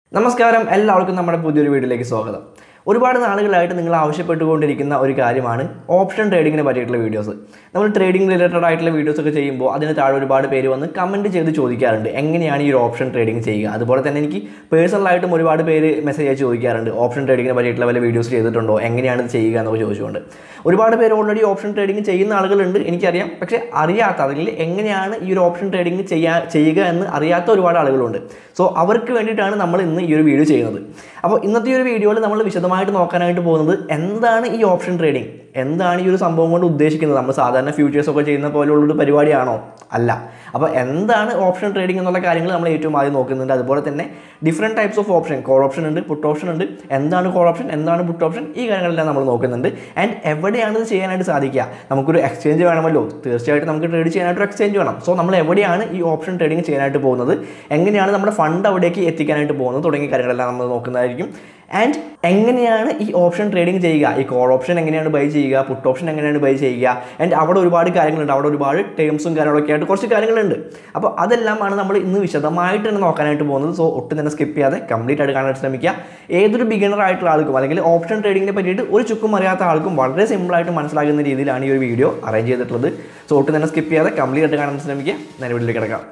നമസ്കാരം എല്ലാവർക്കും നമ്മുടെ പുതിയൊരു വീഡിയോയിലേക്ക് സ്വാഗതം ഒരുപാട് നാളുകളായിട്ട് നിങ്ങൾ ആവശ്യപ്പെട്ടുകൊണ്ടിരിക്കുന്ന ഒരു കാര്യമാണ് ഓപ്ഷൻ ട്രേഡിങ്ങിനെ പറ്റിയിട്ടുള്ള വീഡിയോസ് നമ്മൾ ട്രേഡിംഗ് റിലേറ്റഡ് ആയിട്ടുള്ള വീഡിയോസ് ഒക്കെ ചെയ്യുമ്പോൾ അതിന് താഴെ ഒരുപാട് പേര് വന്ന് കമൻറ്റ് ചെയ്ത് ചോദിക്കാറുണ്ട് എങ്ങനെയാണ് ഈ ഒരു ഓപ്ഷൻ ട്രേഡിംഗ് ചെയ്യുക അതുപോലെ തന്നെ എനിക്ക് പേഴ്സണലായിട്ടും ഒരുപാട് പേര് മെസ്സേജ് അയച്ച് ചോദിക്കാറുണ്ട് ഓപ്ഷൻ ട്രേഡിങ്ങിനെ പറ്റിയിട്ടുള്ള വല്ല വീഡിയോസ് ചെയ്തിട്ടുണ്ടോ എങ്ങനെയാണ് ഇത് ചെയ്യുക എന്നൊക്കെ ചോദിച്ചുകൊണ്ട് ഒരുപാട് പേര് ഓൾറെഡി ഓപ്ഷൻ ട്രേഡിംഗ് ചെയ്യുന്ന ആളുകളുണ്ട് എനിക്കറിയാം പക്ഷേ അറിയാത്ത അല്ലെങ്കിൽ എങ്ങനെയാണ് ഈ ഒരു ഓപ്ഷൻ ട്രേഡിംഗ് ചെയ്യാ ചെയ്യുക എന്ന് അറിയാത്ത ഒരുപാട് ആളുകളുണ്ട് സോ അവർക്ക് വേണ്ടിയിട്ടാണ് നമ്മൾ ഇന്ന് ഈ ഒരു വീഡിയോ ചെയ്യുന്നത് അപ്പോൾ ഇന്നത്തെ ഈ ഒരു വീഡിയോയിൽ നമ്മൾ വിശദമായിട്ട് നോക്കാനായിട്ട് പോകുന്നത് എന്താണ് ഈ ഓപ്ഷൻ ട്രേഡിംഗ് എന്താണ് ഈ ഒരു സംഭവം കൊണ്ട് ഉദ്ദേശിക്കുന്നത് നമ്മൾ സാധാരണ ഫ്യൂച്ചേഴ്സ് ഒക്കെ ചെയ്യുന്ന പോലെയുള്ളൊരു പരിപാടിയാണോ അല്ല അപ്പോൾ എന്താണ് ഓപ്ഷൻ ട്രേഡിംഗ് എന്നുള്ള കാര്യങ്ങൾ നമ്മൾ ഏറ്റവും ആദ്യം നോക്കുന്നുണ്ട് അതുപോലെ തന്നെ different types of option call option ഉണ്ട് പുട്ട് ഓപ്ഷൻ ഉണ്ട് എന്താണ് കോൾ ഓപ്ഷൻ എന്താണ് പുട്ട് ഓപ്ഷൻ ഈ കാര്യങ്ങളെല്ലാം നമ്മൾ നോക്കുന്നുണ്ട് ആൻഡ് എവിടെയാണ് ഇത് ചെയ്യാനായിട്ട് സാധിക്കുക നമുക്കൊരു എക്സ്ചേഞ്ച് വേണമല്ലോ തീർച്ചയായിട്ടും നമുക്ക് ട്രേഡ് ചെയ്യാനായിട്ട് ഒരു എക്സ്ചേഞ്ച് വേണം സോ നമ്മൾ എവിടെയാണ് ഈ ഓപ്ഷൻ ട്രേഡിംഗ് ചെയ്യാനായിട്ട് പോകുന്നത് എങ്ങനെയാണ് നമ്മുടെ ഫണ്ട് അവിടേക്ക് എത്തിക്കാനായിട്ട് പോകുന്നത് തുടങ്ങിയ കാര്യങ്ങളെല്ലാം നമ്മൾ നോക്കുന്നതായിരിക്കും ആൻഡ് എങ്ങനെയാണ് ഈ ഓപ്ഷൻ ട്രേഡിംഗ് ചെയ്യുക ഈ കോൾ ഓപ്ഷൻ എങ്ങനെയാണ് ബൈ ചെയ്യുക പുട്ട് ഓപ്ഷൻ എങ്ങനെയാണ് ബൈ ചെയ്യുക ആൻഡ് അവിടെ ഒരുപാട് കാര്യങ്ങളുണ്ട് അവിടെ ഒരുപാട് ടേംസും കാര്യങ്ങളൊക്കെ ആയിട്ട് കുറച്ച് കാര്യങ്ങളുണ്ട് അപ്പോൾ അതെല്ലാമാണ് നമ്മൾ ഇന്ന് വിശദമായിട്ട് തന്നെ നോക്കാനായിട്ട് പോകുന്നത് സോ ഒട്ടും തന്നെ സ്കിപ്പ് ചെയ്യാതെ കംപ്ലീറ്റ് ആയിട്ട് കാണാൻ ശ്രമിക്കുക ഏതൊരു ബിഗിനർ ആയിട്ടുള്ള ആൾക്കും അല്ലെങ്കിൽ ഓപ്ഷൻ ട്രേഡിങ്ങിനെ പറ്റിയിട്ട് ഒരു ചുക്കും അറിയാത്ത ആൾക്കും വളരെ സിമ്പിളായിട്ട് മനസ്സിലാകുന്ന രീതിയിലാണ് ഈ ഒരു വീഡിയോ അറേഞ്ച് ചെയ്തിട്ടുള്ളത് സോ ഒട്ടും തന്നെ സ്കിപ്പ് ചെയ്യാതെ കംപ്ലീറ്റ് ആയിട്ട് കാണാൻ ശ്രമിക്കുക ഞാൻ വീട്ടിലേക്ക് കിടക്കാം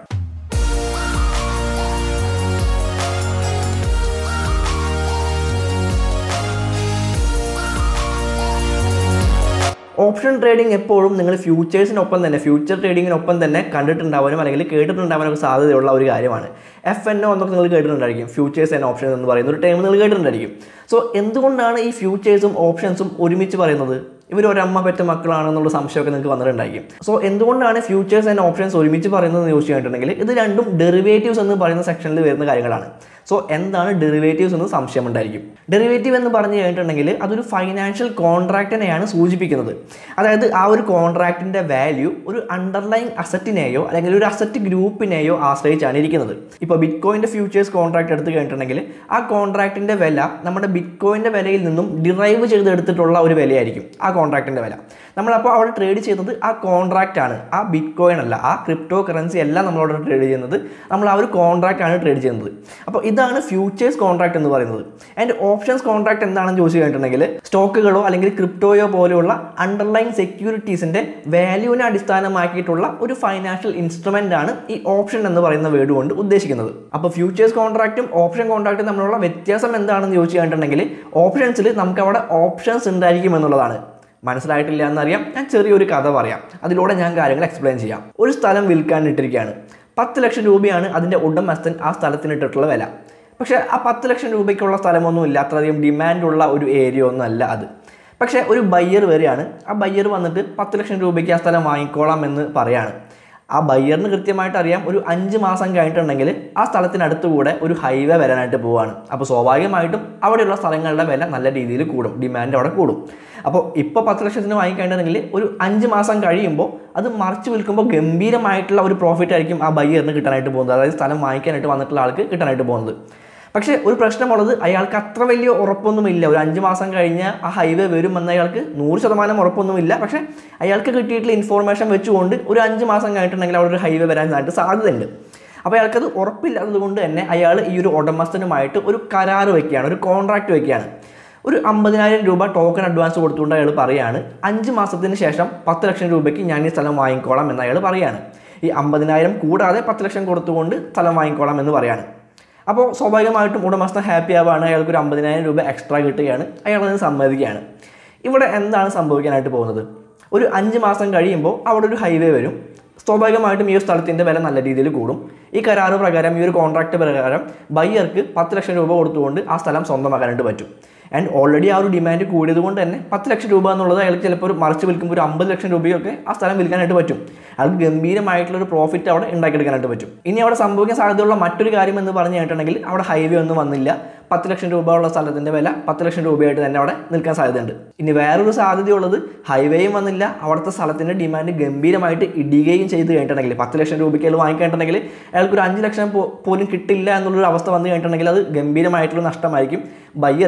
ഓപ്ഷൻ ട്രേഡിംഗ് എപ്പോഴും നിങ്ങൾ ഫ്യൂച്ചേഴ്സിനൊപ്പം തന്നെ ഫ്യൂച്ചർ ട്രേഡിങ്ങിനൊപ്പം തന്നെ കണ്ടിട്ടുണ്ടാവാനും അല്ലെങ്കിൽ കേട്ടിട്ടുണ്ടാവാനും ഒക്കെ സാധ്യതയുള്ള ഒരു കാര്യമാണ് എഫ് എൻ ഒ എന്നൊക്കെ നിങ്ങൾ കേട്ടിട്ടുണ്ടായിരിക്കും ഫ്യൂച്ചേഴ്സ് ആൻഡ് ഓപ്ഷൻസ് എന്ന് പറയുന്ന ഒരു ടൈം നിങ്ങൾ കേട്ടിട്ടുണ്ടായിരിക്കും സോ എന്തുകൊണ്ടാണ് ഈ ഫ്യൂച്ചേഴ്സും ഓപ്ഷൻസും ഒരുമിച്ച് പറയുന്നത് ഇവർ ഒരമ്മ പെറ്റ മക്കളാണെന്നുള്ള സംശയമൊക്കെ നിങ്ങൾക്ക് വന്നിട്ടുണ്ടായിരിക്കും സോ എന്തുകൊണ്ടാണ് ഫ്യൂച്ചേഴ്സ് ആൻഡ് ഓപ്ഷൻസ് ഒരുമിച്ച് പറയുന്നത് എന്ന് ചോദിച്ചു കഴിഞ്ഞിട്ടുണ്ടെങ്കിൽ ഇത് രണ്ടും ഡെറിവേറ്റീവ്സ് എന്ന് പറയുന്ന സെക്ഷനിൽ വരുന്ന കാര്യങ്ങളാണ് സോ എന്താണ് ഡെറിവേറ്റീവ്സ് എന്ന് സംശയമുണ്ടായിരിക്കും ഡെറിവേറ്റീവ് എന്ന് പറഞ്ഞു കഴിഞ്ഞിട്ടുണ്ടെങ്കിൽ അതൊരു ഫൈനാൻഷ്യൽ കോൺട്രാക്റ്റിനെയാണ് സൂചിപ്പിക്കുന്നത് അതായത് ആ ഒരു കോൺട്രാക്റ്റിൻ്റെ വാല്യൂ ഒരു അണ്ടർലൈൻ അസറ്റിനെയോ അല്ലെങ്കിൽ ഒരു അസറ്റ് ഗ്രൂപ്പിനെയോ ആശ്രയിച്ചാണ് ഇരിക്കുന്നത് ഇപ്പോൾ ബിറ്റ് കോയിൻ്റെ ഫ്യൂച്ചേഴ്സ് കോൺട്രാക്ട് എടുത്തു കഴിഞ്ഞിട്ടുണ്ടെങ്കിൽ ആ കോൺട്രാക്റ്റിൻ്റെ വില നമ്മുടെ ബിറ്റ് കോയിൻ്റെ വിലയിൽ നിന്നും ഡിറൈവ് ചെയ്തെടുത്തിട്ടുള്ള ഒരു വിലയായിരിക്കും ആ കോൺട്രാക്റ്റിൻ്റെ വില നമ്മളപ്പോൾ അവിടെ ട്രേഡ് ചെയ്യുന്നത് ആ കോൺട്രാക്റ്റ് ആണ് ആ ബിറ്റ് കോയിൻ അല്ല ആ ക്രിപ്റ്റോ കറൻസി അല്ല നമ്മളവിടെ ട്രേഡ് ചെയ്യുന്നത് നമ്മൾ ആ ഒരു കോൺട്രാക്റ്റ് ആണ് ട്രേഡ് ചെയ്യുന്നത് അപ്പോൾ ഇതാണ് ഫ്യൂച്ചേഴ്സ് കോൺട്രാക്ട് എന്ന് പറയുന്നത് ആൻഡ് ഓപ്ഷൻസ് കോൺട്രാക്ട് എന്താണെന്ന് ചോദിച്ചു കഴിഞ്ഞിട്ടുണ്ടെങ്കിൽ സ്റ്റോക്കുകളോ അല്ലെങ്കിൽ ക്രിപ്റ്റോയോ പോലെയുള്ള അണ്ടർലൈൻ സെക്യൂരിറ്റീസിൻ്റെ വാല്യൂവിനെ അടിസ്ഥാനമാക്കിയിട്ടുള്ള ഒരു ഫൈനാൻഷ്യൽ ഇൻസ്ട്രുമെൻ്റ് ആണ് ഈ ഓപ്ഷൻ എന്ന് പറയുന്ന വേർഡ് കൊണ്ട് ഉദ്ദേശിക്കുന്നത് അപ്പോൾ ഫ്യൂച്ചേഴ്സ് കോൺട്രാക്റ്റും ഓപ്ഷൻ കോൺട്രാക്റ്റും തമ്മിലുള്ള വ്യത്യാസം എന്താണെന്ന് ചോദിച്ചു കഴിഞ്ഞിട്ടുണ്ടെങ്കിൽ ഓപ്ഷൻസിൽ നമുക്ക് അവിടെ ഓപ്ഷൻസ് ഉണ്ടായിരിക്കും എന്നുള്ളതാണ് മനസ്സിലായിട്ടില്ല എന്നറിയാം ഞാൻ ചെറിയൊരു കഥ പറയാം അതിലൂടെ ഞാൻ കാര്യങ്ങൾ എക്സ്പ്ലെയിൻ ചെയ്യാം ഒരു സ്ഥലം വിൽക്കാൻ ഇട്ടിരിക്കുകയാണ് പത്ത് ലക്ഷം രൂപയാണ് അതിൻ്റെ ഉടമസ്ഥൻ ആ സ്ഥലത്തിന് ഇട്ടിട്ടുള്ള വില പക്ഷേ ആ പത്ത് ലക്ഷം രൂപയ്ക്കുള്ള സ്ഥലമൊന്നും ഇല്ല അത്രയധികം ഡിമാൻഡുള്ള ഒരു ഏരിയ ഒന്നും അല്ല അത് പക്ഷേ ഒരു ബയ്യർ വരികയാണ് ആ ബയ്യർ വന്നിട്ട് പത്ത് ലക്ഷം രൂപയ്ക്ക് ആ സ്ഥലം വാങ്ങിക്കോളാം എന്ന് പറയാണ് ആ ബയ്യറിന് കൃത്യമായിട്ട് അറിയാം ഒരു അഞ്ച് മാസം കഴിഞ്ഞിട്ടുണ്ടെങ്കിൽ ആ സ്ഥലത്തിനടുത്തുകൂടെ ഒരു ഹൈവേ വരാനായിട്ട് പോവുകയാണ് അപ്പോൾ സ്വാഭാവികമായിട്ടും അവിടെയുള്ള സ്ഥലങ്ങളുടെ വില നല്ല രീതിയിൽ കൂടും ഡിമാൻഡ് അവിടെ കൂടും അപ്പോൾ ഇപ്പോൾ പത്ത് ലക്ഷത്തിന് വാങ്ങിക്കേണ്ടതെങ്കിൽ ഒരു അഞ്ച് മാസം കഴിയുമ്പോൾ അത് മറിച്ച് വിൽക്കുമ്പോൾ ഗംഭീരമായിട്ടുള്ള ഒരു പ്രോഫിറ്റ് ആയിരിക്കും ആ ബയ്യറിന് കിട്ടാനായിട്ട് പോകുന്നത് അതായത് സ്ഥലം വാങ്ങിക്കാനായിട്ട് വന്നിട്ടുള്ള ആൾക്ക് കിട്ടാനായിട്ട് പോകുന്നത് പക്ഷേ ഒരു പ്രശ്നമുള്ളത് അയാൾക്ക് അത്ര വലിയ ഉറപ്പൊന്നുമില്ല ഒരു അഞ്ച് മാസം കഴിഞ്ഞ് ആ ഹൈവേ വരുമെന്ന് അയാൾക്ക് നൂറ് ശതമാനം ഉറപ്പൊന്നുമില്ല പക്ഷേ അയാൾക്ക് കിട്ടിയിട്ടുള്ള ഇൻഫോർമേഷൻ വെച്ചുകൊണ്ട് ഒരു അഞ്ച് മാസം കഴിഞ്ഞിട്ടുണ്ടെങ്കിൽ അവിടെ ഒരു ഹൈവേ വരാനായിട്ട് സാധ്യതയുണ്ട് അപ്പോൾ അയാൾക്കത് ഉറപ്പില്ലാത്തത് കൊണ്ട് തന്നെ അയാൾ ഈ ഒരു ഉടമസ്ഥനുമായിട്ട് ഒരു കരാർ വയ്ക്കുകയാണ് ഒരു കോൺട്രാക്റ്റ് വയ്ക്കുകയാണ് ഒരു അമ്പതിനായിരം രൂപ ടോക്കൺ അഡ്വാൻസ് കൊടുത്തുകൊണ്ട് അയാൾ പറയാണ് അഞ്ച് മാസത്തിന് ശേഷം പത്ത് ലക്ഷം രൂപയ്ക്ക് ഞാൻ ഈ സ്ഥലം വാങ്ങിക്കോളാം എന്ന് അയാൾ പറയാണ് ഈ അമ്പതിനായിരം കൂടാതെ പത്ത് ലക്ഷം കൊടുത്തുകൊണ്ട് സ്ഥലം വാങ്ങിക്കോളാം എന്ന് പറയാണ് അപ്പോൾ സ്വാഭാവികമായിട്ടും ഉടമസ്ഥൻ ഹാപ്പി ആവുകയാണ് അയാൾക്ക് ഒരു അമ്പതിനായിരം രൂപ എക്സ്ട്രാ കിട്ടുകയാണ് അയാൾ അതിന് സമ്മതിക്കുകയാണ് ഇവിടെ എന്താണ് സംഭവിക്കാനായിട്ട് പോകുന്നത് ഒരു അഞ്ച് മാസം കഴിയുമ്പോൾ അവിടെ ഒരു ഹൈവേ വരും സ്വാഭാവികമായിട്ടും ഈ ഒരു സ്ഥലത്തിൻ്റെ വില നല്ല രീതിയിൽ കൂടും ഈ കരാറ് പ്രകാരം ഈ ഒരു കോൺട്രാക്ട് പ്രകാരം ബയ്യർക്ക് പത്ത് ലക്ഷം രൂപ കൊടുത്തുകൊണ്ട് ആ സ്ഥലം സ്വന്തമാക്കാനായിട്ട് പറ്റും ആൻഡ് ഓൾറെഡി ആ ഒരു ഡിമാൻഡ് കൂടിയത് കൊണ്ട് തന്നെ പത്ത് ലക്ഷം രൂപ എന്നുള്ളത് അയാൾക്ക് ചിലപ്പോൾ ഒരു മറിച്ച് വിൽക്കുമ്പോൾ ഒരു അമ്പത് ലക്ഷം രൂപയൊക്കെ ആ സ്ഥലം വിൽക്കാനായിട്ട് പറ്റും അയാൾക്ക് ഗംഭീരമായിട്ടുള്ള ഒരു പ്രോഫിറ്റ് അവിടെ ഉണ്ടാക്കിയെടുക്കാനായിട്ട് പറ്റും ഇനി അവിടെ സംഭവിക്കാൻ സാധ്യതയുള്ള മറ്റൊരു കാര്യം എന്ന് പറഞ്ഞു കഴിഞ്ഞിട്ടുണ്ടെങ്കിൽ അവിടെ ഹൈവേ ഒന്നും വന്നില്ല പത്ത് ലക്ഷം രൂപ ഉള്ള സ്ഥലത്തിൻ്റെ വില പത്ത് ലക്ഷം രൂപയായിട്ട് തന്നെ അവിടെ നിൽക്കാൻ സാധ്യതയുണ്ട് ഇനി വേറൊരു സാധ്യതയുള്ളത് ഹൈവേയും വന്നില്ല അവിടുത്തെ സ്ഥലത്തിൻ്റെ ഡിമാൻഡ് ഗംഭീരമായിട്ട് ഇടിയുകയും ചെയ്ത് കഴിഞ്ഞിട്ടുണ്ടെങ്കിൽ പത്ത് ലക്ഷം രൂപയ്ക്ക് അയാൾ വാങ്ങിക്കഴിഞ്ഞിട്ടുണ്ടെങ്കിൽ അയാൾക്ക് ഒരു അഞ്ച് ലക്ഷം പോ- പോലും കിട്ടില്ല എന്നുള്ളൊരു അവസ്ഥ വന്നു കഴിഞ്ഞിട്ടുണ്ടെങ്കിൽ അത് ഗംഭീരമായിട്ടുള്ള നഷ്ടമായിരിക്കും ബയ്യർക്ക് ഉണ്ടാക്കിയെടുക്കുന്നത്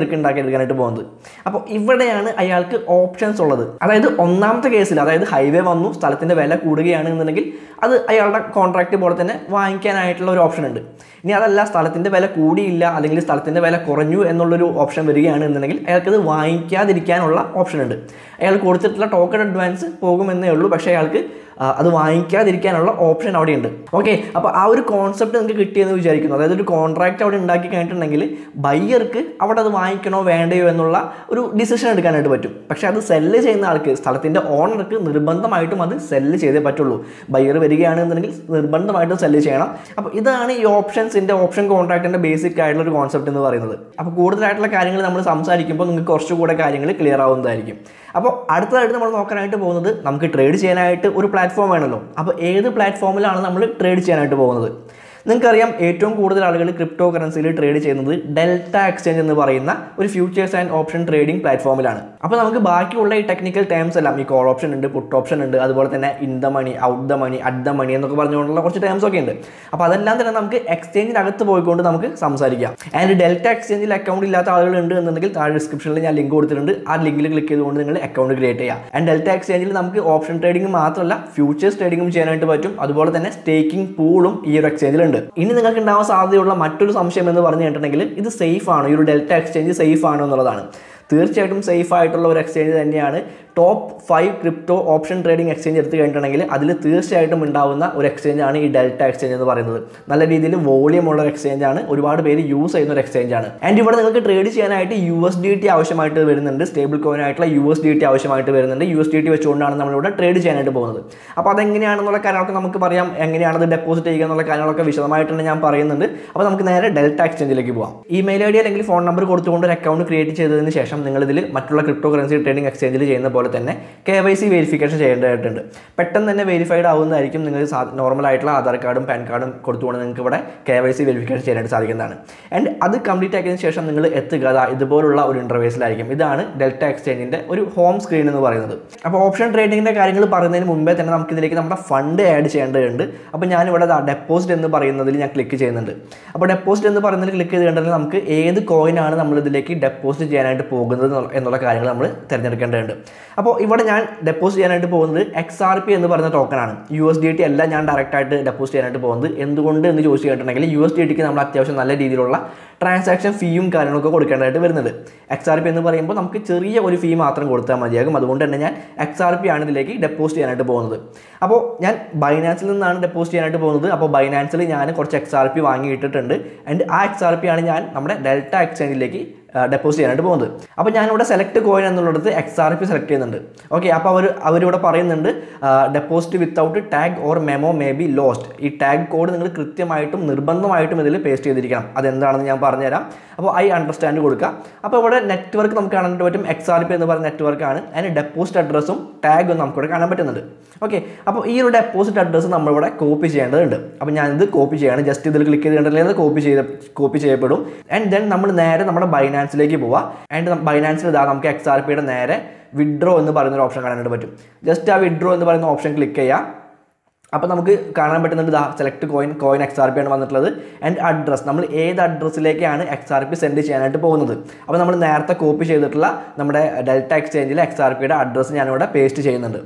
എടുക്കാനായിട്ട് പോകുന്നത് അപ്പോൾ ഇവിടെയാണ് അയാൾക്ക് ഓപ്ഷൻസ് ഉള്ളത് അതായത് ഒന്നാമത്തെ കേസിൽ അതായത് ഹൈവേ വന്നു സ്ഥലത്തിൻ്റെ വില കൂടുകയാണ് എന്നുണ്ടെങ്കിൽ അത് അയാളുടെ കോൺട്രാക്റ്റ് പോലെ തന്നെ വാങ്ങിക്കാനായിട്ടുള്ള ഒരു ഓപ്ഷൻ ഉണ്ട് ഇനി അതല്ല സ്ഥലത്തിൻ്റെ വില കൂടിയില്ല അല്ലെങ്കിൽ സ്ഥലത്തിൻ്റെ വില കുറഞ്ഞു എന്നുള്ളൊരു ഓപ്ഷൻ വരികയാണ് എന്നുണ്ടെങ്കിൽ അയാൾക്കത് വാങ്ങിക്കാതിരിക്കാനുള്ള ഓപ്ഷൻ ഉണ്ട് അയാൾ കൊടുത്തിട്ടുള്ള ടോക്കൺ അഡ്വാൻസ് പോകുമെന്നേ ഉള്ളൂ പക്ഷേ അയാൾക്ക് ആ, അത് വാങ്ങിക്കാതിരിക്കാനുള്ള ഓപ്ഷൻ അവിടെ ഉണ്ട് ഓക്കെ അപ്പോൾ ആ ഒരു കോൺസെപ്റ്റ് നിങ്ങൾക്ക് കിട്ടിയെന്ന് വിചാരിക്കുന്നു അതായത് ഒരു കോൺട്രാക്റ്റ് അവിടെ ഉണ്ടാക്കി കഴിഞ്ഞിട്ടുണ്ടെങ്കിൽ ബയ്യർക്ക് അവിടെ അത് വാങ്ങിക്കണോ വേണ്ടയോ എന്നുള്ള ഒരു ഡിസിഷൻ എടുക്കാനായിട്ട് പറ്റും പക്ഷേ അത് സെല്ല് ചെയ്യുന്ന ആൾക്ക് സ്ഥലത്തിൻ്റെ ഓണർക്ക് നിർബന്ധമായിട്ടും അത് സെല്ല് ചെയ്തേ പറ്റുള്ളൂ ബയ്യർ വരികയാണെന്നുണ്ടെങ്കിൽ നിർബന്ധമായിട്ടും സെല്ല് ചെയ്യണം അപ്പോൾ ഇതാണ് ഈ ഓപ്ഷൻസിൻ്റെ ഓപ്ഷൻ കോൺട്രാക്റ്റിൻ്റെ ബേസിക് ആയിട്ടുള്ള ഒരു കോൺസെപ്റ്റ് എന്ന് പറയുന്നത് അപ്പോൾ കൂടുതലായിട്ടുള്ള കാര്യങ്ങൾ നമ്മൾ സംസാരിക്കുമ്പോൾ നിങ്ങൾക്ക് കുറച്ചുകൂടെ കാര്യങ്ങൾ ക്ലിയർ ആവുന്നതായിരിക്കും അപ്പോൾ അടുത്തതായിട്ട് നമ്മൾ നോക്കാനായിട്ട് പോകുന്നത് നമുക്ക് ട്രേഡ് ചെയ്യാനായിട്ട് ഒരു പ്ലാറ്റ്ഫോം വേണമല്ലോ അപ്പോൾ ഏത് പ്ലാറ്റ്ഫോമിലാണ് നമ്മൾ ട്രേഡ് ചെയ്യാനായിട്ട് പോകുന്നത് നിങ്ങൾക്കറിയാം ഏറ്റവും കൂടുതൽ ആളുകൾ ക്രിപ്റ്റോ കറൻസിയിൽ ട്രേഡ് ചെയ്യുന്നത് ഡെൽറ്റ എക്സ്ചേഞ്ച് എന്ന് പറയുന്ന ഒരു ഫ്യൂച്ചേഴ്സ് ആൻഡ് ഓപ്ഷൻ ട്രേഡിംഗ് പ്ലാറ്റ്ഫോമിലാണ് അപ്പോൾ നമുക്ക് ബാക്കിയുള്ള ഈ ടെക്നിക്കൽ ടേംസ് എല്ലാം ഈ കോൾ ഓപ്ഷൻ ഉണ്ട് പുട്ട് ഓപ്ഷൻ ഉണ്ട് അതുപോലെ തന്നെ in the money out the money at the money എന്നൊക്കെ പറഞ്ഞുകൊണ്ടുള്ള കുറച്ച് ടേംസ് ഒക്കെ ഉണ്ട് അപ്പോൾ അതെല്ലാം തന്നെ നമുക്ക് എക്സ്ചേഞ്ചിനകത്ത് പോയിക്കൊണ്ട് നമുക്ക് സംസാരിക്കാം ആൻഡ് ഡെൽറ്റ എക്സ്ചേഞ്ചിൽ അക്കൗണ്ട് ഇല്ലാത്ത ആളുകൾ ഉണ്ട് എന്നുണ്ടെങ്കിൽ താഴെ ഡിസ്ക്രിപ്ഷനിൽ ഞാൻ ലിങ്ക് കൊടുത്തിട്ടുണ്ട് ആ ലിങ്കിൽ ക്ലിക്ക് ചെയ്തുകൊണ്ട് നിങ്ങൾ അക്കൗണ്ട് ക്രിയേറ്റ് ചെയ്യാം ആൻഡ് ഡെൽറ്റ എക്സ്ചേഞ്ചിൽ നമുക്ക് ഓപ്ഷൻ ട്രേഡിംഗ് മാത്രമല്ല ഫ്യൂച്ചേഴ്സ് ട്രേഡിംഗും ചെയ്യാനായിട്ട് പറ്റും അതുപോലെ തന്നെ സ്റ്റേക്കിംഗ് പൂളും ഈ ഒരു എക്സ്ചേഞ്ചിലുണ്ട് ഇനി നിങ്ങൾക്ക് ഉണ്ടാവാൻ സാധ്യതയുള്ള മറ്റൊരു സംശയം എന്ന് പറഞ്ഞു കഴിഞ്ഞിട്ടുണ്ടെങ്കിൽ ഇത് സേഫ് ആണോ ഈ ഒരു ഡെൽറ്റ എക്സ്ചേഞ്ച് സേഫ് ആണോ എന്നുള്ളതാണ് തീർച്ചയായിട്ടും സേഫ് ആയിട്ടുള്ള ഒരു എക്സ്ചേഞ്ച് തന്നെയാണ് top five crypto option trading exchange എടുത്തു കഴിഞ്ഞിട്ടുണ്ടെങ്കിൽ അതിൽ തീർച്ചയായിട്ടും ഉണ്ടാവുന്ന ഒരു എക്സ്ചേഞ്ച് ആണ് ഈ ഡെൽറ്റ എക്സ്ചേഞ്ച് എന്ന് പറയുന്നത് നല്ല രീതിയിൽ വോളിയം ഉള്ള ഒരു എക്സ്ചേഞ്ച് ആണ് ഒരുപാട് പേര് യൂസ് ചെയ്യുന്ന ഒരു എക്സ്ചേഞ്ച് ആണ് ആൻഡ് ഇവിടെ നിങ്ങൾക്ക് ട്രേഡ് ചെയ്യാനായിട്ട് യു എസ് ഡി ടി ആവശ്യമായിട്ട് വരുന്നുണ്ട് സ്റ്റേബിൾ കോയിൻ ആയിട്ടുള്ള യു എസ് ഡി ടി ആവശ്യമായിട്ട് വരുന്നുണ്ട് യു എസ് ഡി ടി വെച്ചുകൊണ്ടാണ് നമ്മളിവിടെ ട്രേഡ് ചെയ്യാനായിട്ട് പോകുന്നത് അപ്പോൾ അതെങ്ങനെയാണെന്നുള്ള കാര്യങ്ങളൊക്കെ നമുക്ക് പറയാം എങ്ങനെയാണത് ഡെപ്പോസിറ്റ് ചെയ്യുക എന്നുള്ള കാര്യങ്ങളൊക്കെ വിശദമായിട്ടുണ്ട് ഞാൻ പറയുന്നുണ്ട് അപ്പോൾ നമുക്ക് നേരെ ഡെൽറ്റ എക്സ്ചേഞ്ചിലേക്ക് പോകാം ഇമെയിൽ ഐ ഡി അല്ലെങ്കിൽ ഫോൺ നമ്പർ കൊടുത്തുകൊണ്ട് ഒരു അക്കൗണ്ട് ക്രിയേറ്റ് ചെയ്തതിന് ശേഷം നിങ്ങൾ ഇതിൽ മറ്റുള്ള ക്രിപ്റ്റോ കറൻസി ട്രേഡിംഗ് എക്സ്ചേഞ്ചിൽ ചെയ്യുന്ന പോലെ തന്നെ കെ വൈ സി വെരിഫിക്കേഷൻ ചെയ്യേണ്ടതായിട്ടുണ്ട് പെട്ടെന്ന് തന്നെ വെരിഫൈഡ് ആവുന്നതായിരിക്കും നിങ്ങൾ നോർമൽ ആയിട്ടുള്ള ആധാർ കാർഡും പാൻ കാർഡും കൊടുത്തുകൊണ്ട് നിങ്ങൾക്ക് ഇവിടെ കെ വൈ സി വെരിഫിക്കേഷൻ ചെയ്യാനായിട്ട് സാധിക്കുന്നതാണ് ആൻഡ് അത് കംപ്ലീറ്റ് ആക്കിയതിന് ശേഷം നിങ്ങൾ എത്തുക അതാ ഇതുപോലുള്ള ഒരു ഇൻ്റർവേസിലായിരിക്കും ഇതാണ് ഡെൽറ്റ എക്സ്ചേഞ്ചിൻ്റെ ഒരു ഹോം സ്ക്രീൻ എന്ന് പറയുന്നത് അപ്പോൾ ഓപ്ഷൻ ട്രേഡിങ്ങിൻ്റെ കാര്യങ്ങൾ പറയുന്നതിന് മുമ്പേ തന്നെ നമുക്ക് ഇതിലേക്ക് നമ്മുടെ ഫണ്ട് ആഡ് ചെയ്യേണ്ടതുണ്ട് അപ്പോൾ ഞാനിവിടെ ഡെപ്പോസിറ്റ് എന്ന് പറയുന്നതിൽ ഞാൻ ക്ലിക്ക് ചെയ്യുന്നുണ്ട് അപ്പോൾ ഡെപ്പോസിറ്റ് എന്ന് പറയുന്നതിൽ ക്ലിക്ക് ചെയ്ത് കഴിഞ്ഞാൽ നമുക്ക് ഏത് കോയിനാണ് നമ്മൾ ഇതിലേക്ക് ഡെപ്പോസിറ്റ് ചെയ്യാനായിട്ട് പോകുന്നത് എന്നുള്ള- എന്നുള്ള കാര്യങ്ങൾ നമ്മൾ തിരഞ്ഞെടുക്കേണ്ടതുണ്ട് അപ്പോൾ ഇവിടെ ഞാൻ ഡെപ്പോസിറ്റ് ചെയ്യാനായിട്ട് പോകുന്നത് എക്സ് ആർ പി എന്ന് പറയുന്ന ടോക്കണാണ് യു എസ് ഡി ടി അല്ല ഞാൻ ഡയറക്റ്റ് ആയിട്ട് ഡെപ്പോസിറ്റ് ചെയ്യാനായിട്ട് പോകുന്നത് എന്തുകൊണ്ട് എന്ന് ചോദിച്ചു കഴിഞ്ഞിട്ടുണ്ടെങ്കിൽ യു എസ് ഡി ടിക്ക് നമ്മൾ അത്യാവശ്യം നല്ല രീതിയിലുള്ള ട്രാൻസാക്ഷൻ ഫീയും കാര്യങ്ങളൊക്കെ കൊടുക്കേണ്ടതായിട്ട് വരുന്നുണ്ട് എക്സ് ആർ പി എന്ന് പറയുമ്പോൾ നമുക്ക് ചെറിയ ഒരു ഫീ മാത്രം കൊടുത്താൽ മതിയാകും അതുകൊണ്ട് തന്നെ ഞാൻ എക്സ് ആർ പി ആണ് ഇതിലേക്ക് ഡെപ്പോസിറ്റ് ചെയ്യാനായിട്ട് പോകുന്നത് അപ്പോൾ ഞാൻ ബൈനാൻസിൽ നിന്നാണ് ഡെപ്പോസിറ്റ് ചെയ്യാനായിട്ട് പോകുന്നത് അപ്പോൾ ബൈനാൻസിൽ ഞാൻ കുറച്ച് എക്സ് ആർ പി വാങ്ങി ഇട്ടിട്ടുണ്ട് ആൻഡ് ആ എക്സ് ആർ പി ആണ് ഞാൻ നമ്മുടെ ഡെൽറ്റ എക്സ്ചേഞ്ചിലേക്ക് ഡെപ്പോസിറ്റ് ചെയ്യാനായിട്ട് പോകുന്നത് അപ്പോൾ ഞാനിവിടെ സെലക്ട് കോയിൻ എന്നുള്ളിടത്ത് എക്സ് ആർ പി സെലക്ട് ചെയ്യുന്നുണ്ട് ഓക്കെ അപ്പോൾ അവർ അവരിവിടെ പറയുന്നുണ്ട് deposit without tag or memo may be lost ഈ ടാഗ് കോഡ് നിങ്ങൾ കൃത്യമായിട്ടും നിർബന്ധമായിട്ടും ഇതിൽ പേസ്റ്റ് ചെയ്തിരിക്കണം അതെന്താണെന്ന് ഞാൻ പറഞ്ഞുതരാം അപ്പോൾ ഐ അണ്ടർസ്റ്റാൻഡ് കൊടുക്കുക അപ്പോൾ ഇവിടെ നെറ്റ്വർക്ക് നമുക്ക് കാണാനായിട്ട് പറ്റും എക്സ് ആർ പി എന്ന് പറയുന്ന നെറ്റ്വർക്കാണ് അതിന് ഡെപ്പോസിറ്റ് അഡ്രസ്സും ടാഗും നമുക്കിവിടെ കാണാൻ പറ്റുന്നുണ്ട് ഓക്കെ അപ്പോൾ ഈ ഒരു ഡെപ്പോസിറ്റ് അഡ്രസ്സ് നമ്മളിവിടെ കോപ്പി ചെയ്യേണ്ടതുണ്ട് അപ്പോൾ ഞാനിത് കോപ്പി ചെയ്യാണ് ജസ്റ്റ് ഇതിൽ ക്ലിക്ക് ചെയ്തിട്ടുണ്ടെങ്കിൽ അത് കോപ്പി ചെയ്ത് കോപ്പി ചെയ്യപ്പെടും ആൻഡ് ദെൻ നമ്മൾ നേരെ നമ്മുടെ ബൈനാൻസിലേക്ക് പോവാം ആൻഡ് ബൈനാൻസിൽ ഇതാ നമുക്ക് എക്സ് ആർ പിയുടെ നേരെ വിഡ്രോ എന്ന് പറയുന്ന ഒരു ഓപ്ഷൻ കാണാനായിട്ട് പറ്റും ജസ്റ്റ് ആ വിഡ്രോ എന്ന് പറയുന്ന ഓപ്ഷൻ ക്ലിക്ക് ചെയ്യാം അപ്പോൾ നമുക്ക് കാണാൻ പറ്റുന്നുണ്ട് ഇതാ select coin coin X R P ആണ് വന്നിട്ടുള്ളത് ആൻഡ് അഡ്രസ് നമ്മൾ ഏത് അഡ്രസ്സിലേക്കാണ് എക്സ് ആർ പി സെൻഡ് ചെയ്യാനായിട്ട് പോകുന്നത് അപ്പോൾ നമ്മൾ നേരത്തെ കോപ്പി ചെയ്തിട്ടുള്ള നമ്മുടെ ഡെൽറ്റ എക്സ്ചേഞ്ചിലെ എക്സ് ആർ പിയുടെ അഡ്രസ്സ് ഞാനിവിടെ പേസ്റ്റ് ചെയ്യുന്നുണ്ട്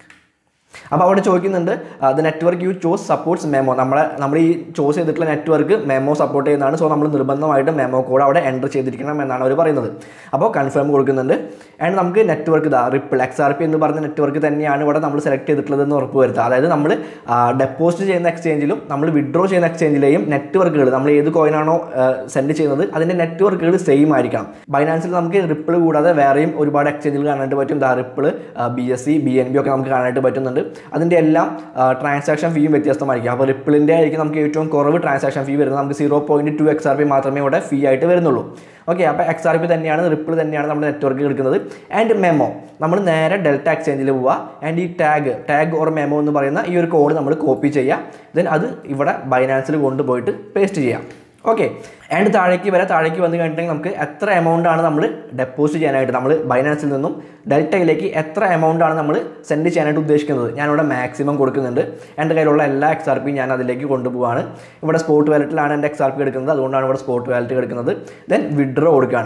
അപ്പോൾ അവിടെ ചോദിക്കുന്നുണ്ട് the network you chose supports memo നമ്മളെ നമ്മൾ ഈ ചോസ് ചെയ്തിട്ടുള്ള നെറ്റ്വർക്ക് മെമോ സപ്പോർട്ട് ചെയ്യുന്നതാണ് സോ നമ്മൾ നിർബന്ധമായിട്ടും മെമോ കോഡ് അവിടെ എൻ്റർ ചെയ്തിരിക്കണം എന്നാണ് അവർ പറയുന്നത് അപ്പോൾ കൺഫേം കൊടുക്കുന്നുണ്ട് ആൻഡ് നമുക്ക് നെറ്റ്വർക്ക് ഇതാ റിപ്പിൾ എക്സ് ആർ പി എന്ന് പറഞ്ഞ നെറ്റ്വർക്ക് തന്നെയാണ് ഇവിടെ നമ്മൾ സെലക്ട് ചെയ്തിട്ടുള്ളത് എന്ന് ഉറപ്പ് വരുത്തുക അതായത് നമ്മൾ ഡെപ്പോസിറ്റ് ചെയ്യുന്ന എക്സ്ചേഞ്ചിലും നമ്മൾ വിഡ്രോ ചെയ്യുന്ന എക്സ്ചേഞ്ചിലെയും നെറ്റ്വർക്കുകൾ നമ്മൾ ഏത് കോയിനാണോ സെൻഡ് ചെയ്യുന്നത് അതിൻ്റെ നെറ്റ്വർക്കുകൾ സെയിം ആയിരിക്കണം ബൈനാൻസിൽ നമുക്ക് റിപ്പിൾ കൂടാതെ വേറെയും ഒരുപാട് എക്സ്ചേഞ്ചുകൾ കാണാനായിട്ട് പറ്റും ദാ Ripple B S C B N B ഒക്കെ നമുക്ക് കാണാനായിട്ട് പറ്റുന്നുണ്ട് അതിൻ്റെ എല്ലാം ട്രാൻസാക്ഷൻ ഫീയും വ്യത്യസ്തമായിരിക്കും അപ്പോൾ റിപ്പിളിൻ്റെ ആയിരിക്കും നമുക്ക് ഏറ്റവും കുറവ് ട്രാൻസാക്ഷൻ ഫീ വരുന്നത് നമുക്ക് zero point two X R P മാത്രമേ ഇവിടെ ഫീ ആയിട്ട് വരുന്നുള്ളൂ ഓക്കെ അപ്പോൾ എക്സ് ആർ പി തന്നെയാണ് റിപ്പിൾ തന്നെയാണ് നമ്മുടെ നെറ്റ്വർക്ക് എടുക്കുന്നത് ആൻഡ് മെമോ നമ്മൾ നേരെ ഡെൽറ്റ എക്സ്ചേഞ്ചിൽ പോവുക ആൻഡ് ഈ ടാഗ് ടാഗ് ഓർ മെമോ എന്ന് പറയുന്ന ഈ ഒരു കോഡ് നമ്മൾ കോപ്പി ചെയ്യുക ദെൻ അത് ഇവിടെ ബൈനാൻസിൽ കൊണ്ടുപോയിട്ട് പേസ്റ്റ് ചെയ്യാം ഓക്കെ ആൻഡ് താഴേക്ക് വരെ താഴേക്ക് വന്ന് കഴിഞ്ഞിട്ടുണ്ടെങ്കിൽ നമുക്ക് എത്ര എമൗണ്ട് ആണ് നമ്മൾ ഡെപ്പോസിറ്റ് ചെയ്യാനായിട്ട് നമ്മൾ ബൈനാൻസിൽ നിന്നും ഡെൽറ്റയിലേക്ക് എത്ര എമൗണ്ട് ആണ് നമ്മൾ സെൻഡ് ചെയ്യാനായിട്ട് ഉദ്ദേശിക്കുന്നത് ഞാനിവിടെ മാക്സിമം കൊടുക്കുന്നുണ്ട് എൻ്റെ കയ്യിലുള്ള എല്ലാ എക്സ് ആർ പിയും ഞാൻ അതിലേക്ക് കൊണ്ടുപോവാണ് ഇവിടെ സ്പോട്ട് വാലറ്റിലാണ് എൻ്റെ എക്സ് ആർ പി എടുക്കുന്നത് അതുകൊണ്ടാണ് ഇവിടെ സ്പോട്ട് വാലറ്റ് എടുക്കുന്നത് ദെൻ വിഡ്രോ കൊടുക്കുകയാണ്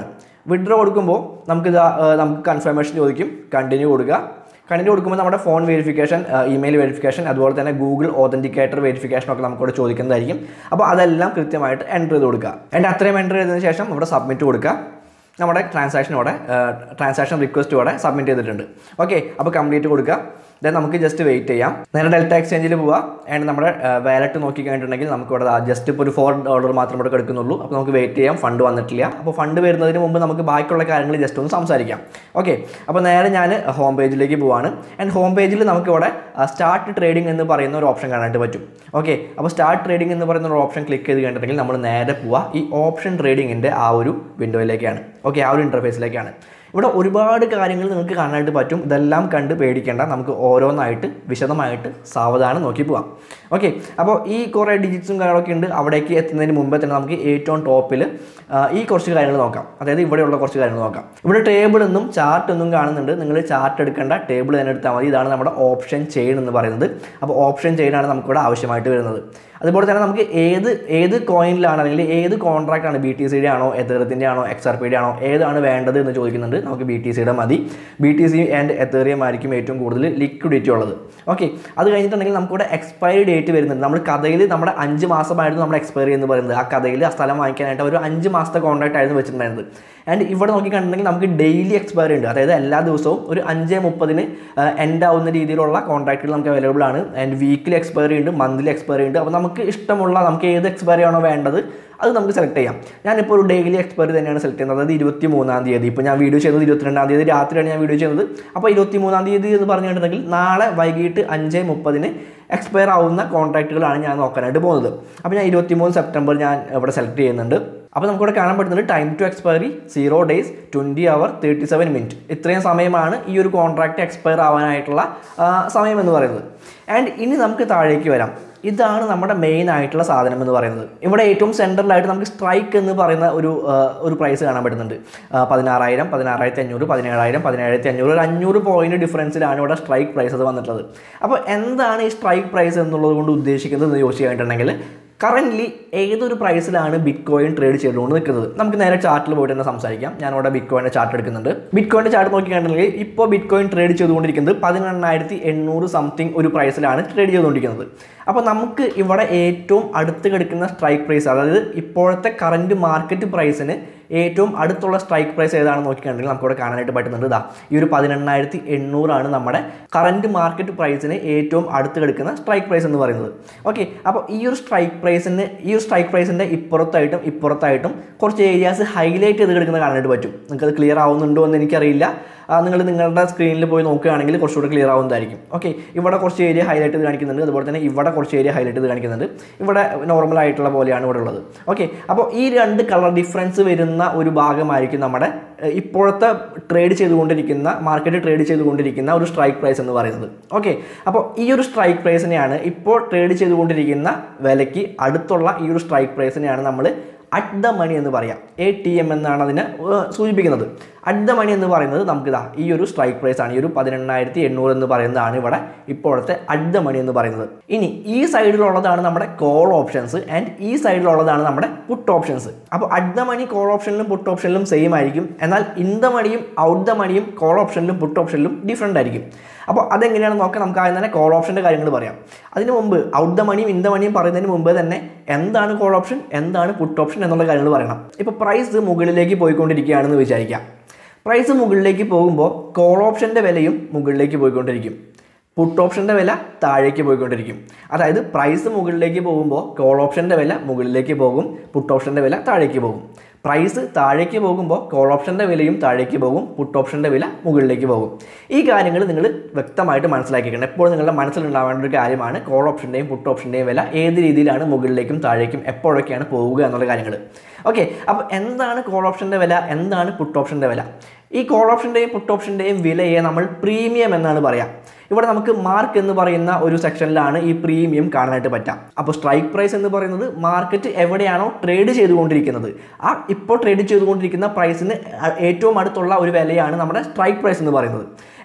വിഡ്രോ കൊടുക്കുമ്പോൾ നമുക്ക് ഇതാ ആ, നമുക്ക് കൺഫർമേഷൻ ചോദിക്കും കണ്ടിന്യൂ കൊടുക്കുക കണ്ടിന്യൂ കൊടുക്കുമ്പോൾ നമ്മുടെ ഫോൺ വെരിഫിക്കേഷൻ ഇമെയിൽ വെരിഫിക്കേഷൻ അതുപോലെ തന്നെ ഗൂഗിൾ ഓതൻറ്റിക്കേറ്റർ വെരിഫിക്കേഷൻ ഒക്കെ നമുക്കിവിടെ ചോദിക്കുന്നതായിരിക്കും അപ്പോൾ അതെല്ലാം കൃത്യമായിട്ട് എൻ്റർ ചെയ്ത് കൊടുക്കുക എൻ്റെ അത്രയും എൻ്റർ ചെയ്തതിന് ശേഷം ഇവിടെ സബ്മിറ്റ് കൊടുക്കുക നമ്മുടെ ട്രാൻസാക്ഷൻ ഇവിടെ ട്രാൻസാക്ഷൻ റിക്വസ്റ്റ് ഇവിടെ സബ്മിറ്റ് ചെയ്തിട്ടുണ്ട് ഓക്കെ അപ്പോൾ കംപ്ലീറ്റ് കൊടുക്കുക ദെൻ നമുക്ക് ജസ്റ്റ് വെയിറ്റ് ചെയ്യാം നേരെ ഡെൽറ്റ എക്സ്ചേഞ്ചിൽ പോവുക ആൻഡ് നമ്മുടെ വാലറ്റ് നോക്കി കഴിഞ്ഞിട്ടുണ്ടെങ്കിൽ നമുക്ക് ഇവിടെ ജസ്റ്റ് ഇപ്പോൾ ഒരു ഫോർ ഡോളർ മാത്രം ഇവിടെ എടുക്കുന്നുള്ളൂ അപ്പോൾ നമുക്ക് വെയിറ്റ് ചെയ്യാം ഫണ്ട് വന്നിട്ടില്ല അപ്പോൾ ഫണ്ട് വരുന്നതിന് മുമ്പ് നമുക്ക് ബാക്കിയുള്ള കാര്യങ്ങൾ ജസ്റ്റ് ഒന്ന് സംസാരിക്കാം ഓക്കെ അപ്പോൾ നേരെ ഞാൻ ഹോം പേജിലേക്ക് പോവാണ് ആൻഡ് ഹോം പേജിൽ നമുക്ക് ഇവിടെ സ്റ്റാർട്ട് ട്രേഡിംഗ് എന്ന് പറയുന്ന ഒരു ഓപ്ഷൻ കാണാനായിട്ട് പറ്റും ഓക്കെ അപ്പോൾ സ്റ്റാർട്ട് ട്രേഡിംഗ് എന്ന് പറയുന്ന ഒരു ഓപ്ഷൻ ക്ലിക്ക് ചെയ്ത് കഴിഞ്ഞിട്ടുണ്ടെങ്കിൽ നമ്മൾ നേരെ പോവുക ഈ ഓപ്ഷൻ ട്രേഡിങ്ങിൻ്റെ ആ ഒരു വിൻഡോയിലേക്കാണ് ഓക്കെ ആ ഒരു ഇൻ്റർഫേസിലേക്കാണ് ഇവിടെ ഒരുപാട് കാര്യങ്ങൾ നിങ്ങൾക്ക് കാണാനായിട്ട് പറ്റും ഇതെല്ലാം കണ്ട് പേടിക്കേണ്ട നമുക്ക് ഓരോന്നായിട്ട് വിശദമായിട്ട് സാവധാനം നോക്കി പോവാം ഓക്കെ അപ്പോൾ ഈ കുറേ ഡിജിറ്റ്സും കാര്യങ്ങളൊക്കെ ഉണ്ട് അവിടേക്ക് എത്തുന്നതിന് മുമ്പേ തന്നെ നമുക്ക് ഏറ്റവും ടോപ്പിൽ ഈ കുറച്ച് കാര്യങ്ങൾ നോക്കാം അതായത് ഇവിടെയുള്ള കുറച്ച് കാര്യങ്ങൾ നോക്കാം ഇവിടെ ടേബിൾ ഒന്നും ചാർട്ട് ഒന്നും കാണുന്നുണ്ട് നിങ്ങൾ ചാർട്ട് എടുക്കേണ്ട ടേബിൾ തന്നെ എടുത്താൽ മതി ഇതാണ് നമ്മുടെ ഓപ്ഷൻ ചെയിൻ എന്ന് പറയുന്നത് അപ്പോൾ ഓപ്ഷൻ ചെയിനാണ് നമുക്കിവിടെ ആവശ്യമായിട്ട് വരുന്നത് അതുപോലെ തന്നെ നമുക്ക് ഏത് ഏത് കോയിനിലാണ് അല്ലെങ്കിൽ ഏത് കോൺട്രാക്റ്റ് ആണ് ബി ടി സിയുടെ ആണോ എത്തേറിയത്തിൻ്റെ ആണോ എക്സ് ആർ പിയുടെ ആണോ ഏതാണ് വേണ്ടത് എന്ന് ചോദിക്കുന്നുണ്ട് നമുക്ക് ബി ടി സിയുടെ മതി B T C and Ethereum ആയിരിക്കും ഏറ്റവും കൂടുതൽ ലിക്വിഡിറ്റി ഉള്ളത് ഓക്കെ അത് കഴിഞ്ഞിട്ടുണ്ടെങ്കിൽ നമുക്കിവിടെ എക്സ്പയറി ഡേറ്റ് വരുന്നുണ്ട് നമ്മൾ കഥയിൽ നമ്മുടെ അഞ്ച് മാസമായിരുന്നു നമ്മുടെ എക്സ്പയറി എന്ന് പറയുന്നത് ആ കഥയിൽ ആ സ്ഥലം വാങ്ങിക്കാനായിട്ട് ഒരു അഞ്ച് മാസത്തെ കോൺട്രാക്റ്റ് ആയിരുന്നു വെച്ചിട്ടുണ്ടായിരുന്നത് ആൻഡ് ഇവിടെ നോക്കി കണ്ടിട്ടുണ്ടെങ്കിൽ നമുക്ക് ഡെയിലി എക്സ്പയറി ഉണ്ട് അതായത് എല്ലാ ദിവസവും ഒരു അഞ്ച് മുപ്പതിന് എൻഡ് ആവുന്ന രീതിയിലുള്ള കോൺട്രാക്റ്റുകൾ നമുക്ക് അവൈലബിൾ ആണ് ആൻഡ് വീക്കിലി എക്സ്പയറി ഉണ്ട് മന്ത്ലി എക്സ്പയറി ഉണ്ട് അപ്പോൾ നമുക്ക് ഇഷ്ടമുള്ള നമുക്ക് ഏത് എക്സ്പയറി ആണോ വേണ്ടത് അത് നമുക്ക് സെലക്ട് ചെയ്യാം ഞാനിപ്പോൾ ഒരു ഡെയിലി എക്സ്പയറി തന്നെയാണ് സെലക്ട് ചെയ്യുന്നത് അതായത് ഇരുപത്തി മൂന്നാം തീയതി ഇപ്പോൾ ഞാൻ വീഡിയോ ചെയ്യുന്നത് ഇരുപത്തിരണ്ടാം തീയതി രാത്രിയാണ് ഞാൻ വീഡിയോ ചെയ്യുന്നത് അപ്പോൾ ഇരുപത്തി മൂന്നാം തീയതി എന്ന് പറഞ്ഞിട്ടുണ്ടെങ്കിൽ നാളെ വൈകിട്ട് അഞ്ച് മുപ്പതിന് എക്സ്പയർ ആവുന്ന കോൺട്രാക്റ്റുകളാണ് ഞാൻ നോക്കാനായിട്ട് പോകുന്നത് അപ്പോൾ ഞാൻ ഇരുപത്തിമൂന്ന് സെപ്റ്റംബർ ഞാൻ ഇവിടെ സെലക്ട് ചെയ്യുന്നുണ്ട് അപ്പോൾ നമുക്കിവിടെ കാണാൻ പറ്റുന്നുണ്ട് time to expiry zero days twenty hour thirty seven minute ഇത്രയും സമയമാണ് ഈ ഒരു കോൺട്രാക്റ്റ് എക്സ്പയർ ആവാനായിട്ടുള്ള ആ, സമയം എന്ന് പറയുന്നത് ആൻഡ് ഇനി നമുക്ക് താഴേക്ക് വരാം ഇതാണ് നമ്മുടെ മെയിൻ ആയിട്ടുള്ള സാധനം എന്ന് പറയുന്നത് ഇവിടെ ഏറ്റവും സെൻട്രലായിട്ട് നമുക്ക് സ്ട്രൈക്ക് എന്ന് പറയുന്ന ഒരു ആ, ഒരു പ്രൈസ് കാണാൻ പറ്റുന്നുണ്ട് ആ, പതിനാറായിരം പതിനാറായിരത്തി അഞ്ഞൂറ് പതിനേഴായിരം പതിനേഴായിരത്തി അഞ്ഞൂറ് ഒരു അഞ്ഞൂറ് പോയിന്റ് ഡിഫറൻസിലാണ് ഇവിടെ സ്ട്രൈക്ക് പ്രൈസസ് വന്നിട്ടുള്ളത് അപ്പോൾ എന്താണ് ഈ സ്ട്രൈക്ക് പ്രൈസ് എന്നുള്ളത് കൊണ്ട് ഉദ്ദേശിക്കുന്നത് എന്ന് ചോദിച്ചു കഴിഞ്ഞിട്ടുണ്ടെങ്കിൽ കറൻ്റ്ലി ഏതൊരു പ്രൈസിലാണ് ബിറ്റ് കോയിൻ ട്രേഡ് ചെയ്തുകൊണ്ട് നിൽക്കുന്നത് നമുക്ക് നേരെ ചാർട്ടിൽ പോയിട്ട് തന്നെ സംസാരിക്കാം ഞാൻ അവിടെ ബിറ്റ് കോയിൻ്റെ ചാർട്ട് എടുക്കുന്നുണ്ട് ബിറ്റ് കോയിൻ്റെ ചാർട്ട് നോക്കിയിട്ടുണ്ടെങ്കിൽ ഇപ്പോൾ ബിറ്റ് കോയിൻ ട്രേഡ് ചെയ്തുകൊണ്ടിരിക്കുന്നത് പതിനെണ്ണായിരത്തി എണ്ണൂറ് സംതിങ് ഒരു പ്രൈസിലാണ് ട്രേഡ് ചെയ്തുകൊണ്ടിരിക്കുന്നത് അപ്പോൾ നമുക്ക് ഇവിടെ ഏറ്റവും അടുത്ത് കിടക്കുന്ന സ്ട്രൈക്ക് പ്രൈസ് അതായത് ഇപ്പോഴത്തെ കറൻറ്റ് മാർക്കറ്റ് പ്രൈസിന് ഏറ്റവും അടുത്തുള്ള സ്ട്രൈക്ക് പ്രൈസ് ഏതാണെന്ന് നോക്കിയിട്ടുണ്ടെങ്കിൽ നമുക്കിവിടെ കാണാനായിട്ട് പറ്റുന്നുണ്ട് ഇതാ ഈ ഒരു പതിനെണ്ണായിരത്തി എണ്ണൂറാണ് നമ്മുടെ കറൻറ്റ് മാർക്കറ്റ് പ്രൈസിന് ഏറ്റവും അടുത്ത് കിടക്കുന്ന സ്ട്രൈക്ക് പ്രൈസ് എന്ന് പറയുന്നത് ഓക്കെ അപ്പോൾ ഈ ഒരു സ്ട്രൈക്ക് പ്രൈസിന് ഈ ഒരു സ്ട്രൈക്ക് പ്രൈസിൻ്റെ ഇപ്പുറത്തായിട്ടും ഇപ്പുറത്തായിട്ടും കുറച്ച് ഏരിയാസ് ഹൈലൈറ്റ് ചെയ്ത് കിടക്കുന്നത് കാണാനായിട്ട് പറ്റും നിങ്ങൾക്കത് ക്ലിയർ ആവുന്നുണ്ടോ എന്ന് എനിക്കറിയില്ല നിങ്ങൾ നിങ്ങളുടെ സ്ക്രീനിൽ പോയി നോക്കുകയാണെങ്കിൽ കുറച്ചുകൂടി ക്ലിയർ ആവുന്നതായിരിക്കും ഓക്കെ ഇവിടെ കുറച്ച് ഏരിയ ഹൈലൈറ്റ് ചെയ്ത് കാണിക്കുന്നുണ്ട് അതുപോലെ തന്നെ ഇവിടെ കുറച്ച് ഏരിയ ഹൈലൈറ്റ് ചെയ്ത് കാണിക്കുന്നുണ്ട് ഇവിടെ നോർമൽ ആയിട്ടുള്ള പോലെയാണ് ഇവിടെ ഉള്ളത് ഓക്കെ അപ്പോൾ ഈ രണ്ട് കളർ ഡിഫറൻസ് വരുന്ന ഒരു ഭാഗമായിരിക്കും നമ്മുടെ ഏഹ്, ഇപ്പോഴത്തെ ട്രേഡ് ചെയ്തുകൊണ്ടിരിക്കുന്ന മാർക്കറ്റ് ട്രേഡ് ചെയ്തുകൊണ്ടിരിക്കുന്ന ഒരു സ്ട്രൈക്ക് പ്രൈസ് എന്ന് പറയുന്നത് ഓക്കെ അപ്പോൾ ഈ ഒരു സ്ട്രൈക്ക് പ്രൈസിനെയാണ് ഇപ്പോൾ ട്രേഡ് ചെയ്തുകൊണ്ടിരിക്കുന്ന വിലയ്ക്ക് അടുത്തുള്ള ഈ ഒരു സ്ട്രൈക്ക് പ്രൈസിനെയാണ് നമ്മൾ അറ്റ് ദ മണി എന്ന് പറയാം എ ടി എം എന്നാണ് അതിനെ ഏഹ്, സൂചിപ്പിക്കുന്നത് അറ്റ് ദ മണി എന്ന് പറയുന്നത് നമുക്കിതാ ഈ ഒരു സ്ട്രൈക്ക് പ്രൈസ് ആണ് ഈ ഒരു പതിനെണ്ണായിരത്തി എണ്ണൂറ് എന്ന് പറയുന്നതാണ് ഇവിടെ ഇപ്പോഴത്തെ അറ്റ് ദ മണി എന്ന് പറയുന്നത് ഇനി ഈ സൈഡിലുള്ളതാണ് നമ്മുടെ കോൾ ഓപ്ഷൻസ് ആൻഡ് ഈ സൈഡിലുള്ളതാണ് നമ്മുടെ പുട്ട് ഓപ്ഷൻസ് അപ്പോൾ അറ്റ് ദ മണി കോൾ ഓപ്ഷനിലും പുട്ട് ഓപ്ഷനിലും സെയിം ആയിരിക്കും എന്നാൽ ഇൻ ദ മണിയും ഔട്ട് ദ മണിയും കോൾ ഓപ്ഷനിലും പുട്ട് ഓപ്ഷനിലും ഡിഫറെൻ്റ് ആയിരിക്കും അപ്പോൾ അതെങ്ങനെയാണെന്ന് നോക്കാം നമുക്ക് ആദ്യം തന്നെ കോൾ ഓപ്ഷൻ്റെ കാര്യങ്ങൾ പറയാം അതിന് മുമ്പ് ഔട്ട് ദ മണിയും ഇൻ ദ മണിയും പറയുന്നതിന് മുമ്പ് തന്നെ എന്താണ് കോൾ ഓപ്ഷൻ എന്താണ് പുട്ട് ഓപ്ഷൻ എന്നുള്ള കാര്യങ്ങൾ പറയണം ഇപ്പോൾ പ്രൈസ് മുകളിലേക്ക് പോയിക്കൊണ്ടിരിക്കുകയാണെന്ന് വിചാരിക്കാം പ്രൈസ് മുകളിലേക്ക് പോകുമ്പോൾ കോൾ ഓപ്ഷൻ്റെ വിലയും മുകളിലേക്ക് പോയിക്കൊണ്ടിരിക്കും പുട്ട് ഓപ്ഷൻ്റെ വില താഴേക്ക് പോയിക്കൊണ്ടിരിക്കും അതായത് പ്രൈസ് മുകളിലേക്ക് പോകുമ്പോൾ കോൾ ഓപ്ഷൻ്റെ വില മുകളിലേക്ക് പോകും പുട്ട് ഓപ്ഷൻ്റെ വില താഴേക്ക് പോകും പ്രൈസ് താഴേക്ക് പോകുമ്പോൾ കോൾ ഓപ്ഷൻ്റെ വിലയും താഴേക്ക് പോകും പുട്ട് ഓപ്ഷൻ്റെ വില മുകളിലേക്ക് പോകും ഈ കാര്യങ്ങൾ നിങ്ങൾ വ്യക്തമായിട്ട് മനസ്സിലാക്കിക്കണം എപ്പോഴും നിങ്ങളുടെ മനസ്സിലുണ്ടാവേണ്ട ഒരു കാര്യമാണ് കോൾ ഓപ്ഷൻ്റെയും പുട്ട് ഓപ്ഷൻ്റെയും വില ഏത് രീതിയിലാണ് മുകളിലേക്കും താഴേക്കും എപ്പോഴൊക്കെയാണ് പോവുക എന്നുള്ള കാര്യങ്ങൾ ഓക്കെ അപ്പോൾ എന്താണ് കോൾ ഓപ്ഷൻ്റെ വില എന്താണ് പുട്ട് ഓപ്ഷൻ്റെ വില ഈ കോൾ ഓപ്ഷൻ്റെയും പുട്ട് ഓപ്ഷൻ്റെയും വിലയെ നമ്മൾ പ്രീമിയം എന്നാണ് പറയാം ഇവിടെ നമുക്ക് മാർക്ക് എന്ന് പറയുന്ന ഒരു സെക്ഷനിലാണ് ഈ പ്രീമിയം കാണാനായിട്ട് പറ്റാം അപ്പോൾ സ്ട്രൈക്ക് പ്രൈസ് എന്ന് പറയുന്നത് മാർക്കറ്റ് എവിടെയാണോ ട്രേഡ് ചെയ്തുകൊണ്ടിരിക്കുന്നത് ആ ഇപ്പോൾ ട്രേഡ് ചെയ്തുകൊണ്ടിരിക്കുന്ന പ്രൈസിന് ഏറ്റവും അടുത്തുള്ള ഒരു വിലയാണ് നമ്മുടെ സ്ട്രൈക്ക് പ്രൈസ് എന്ന് പറയുന്നത്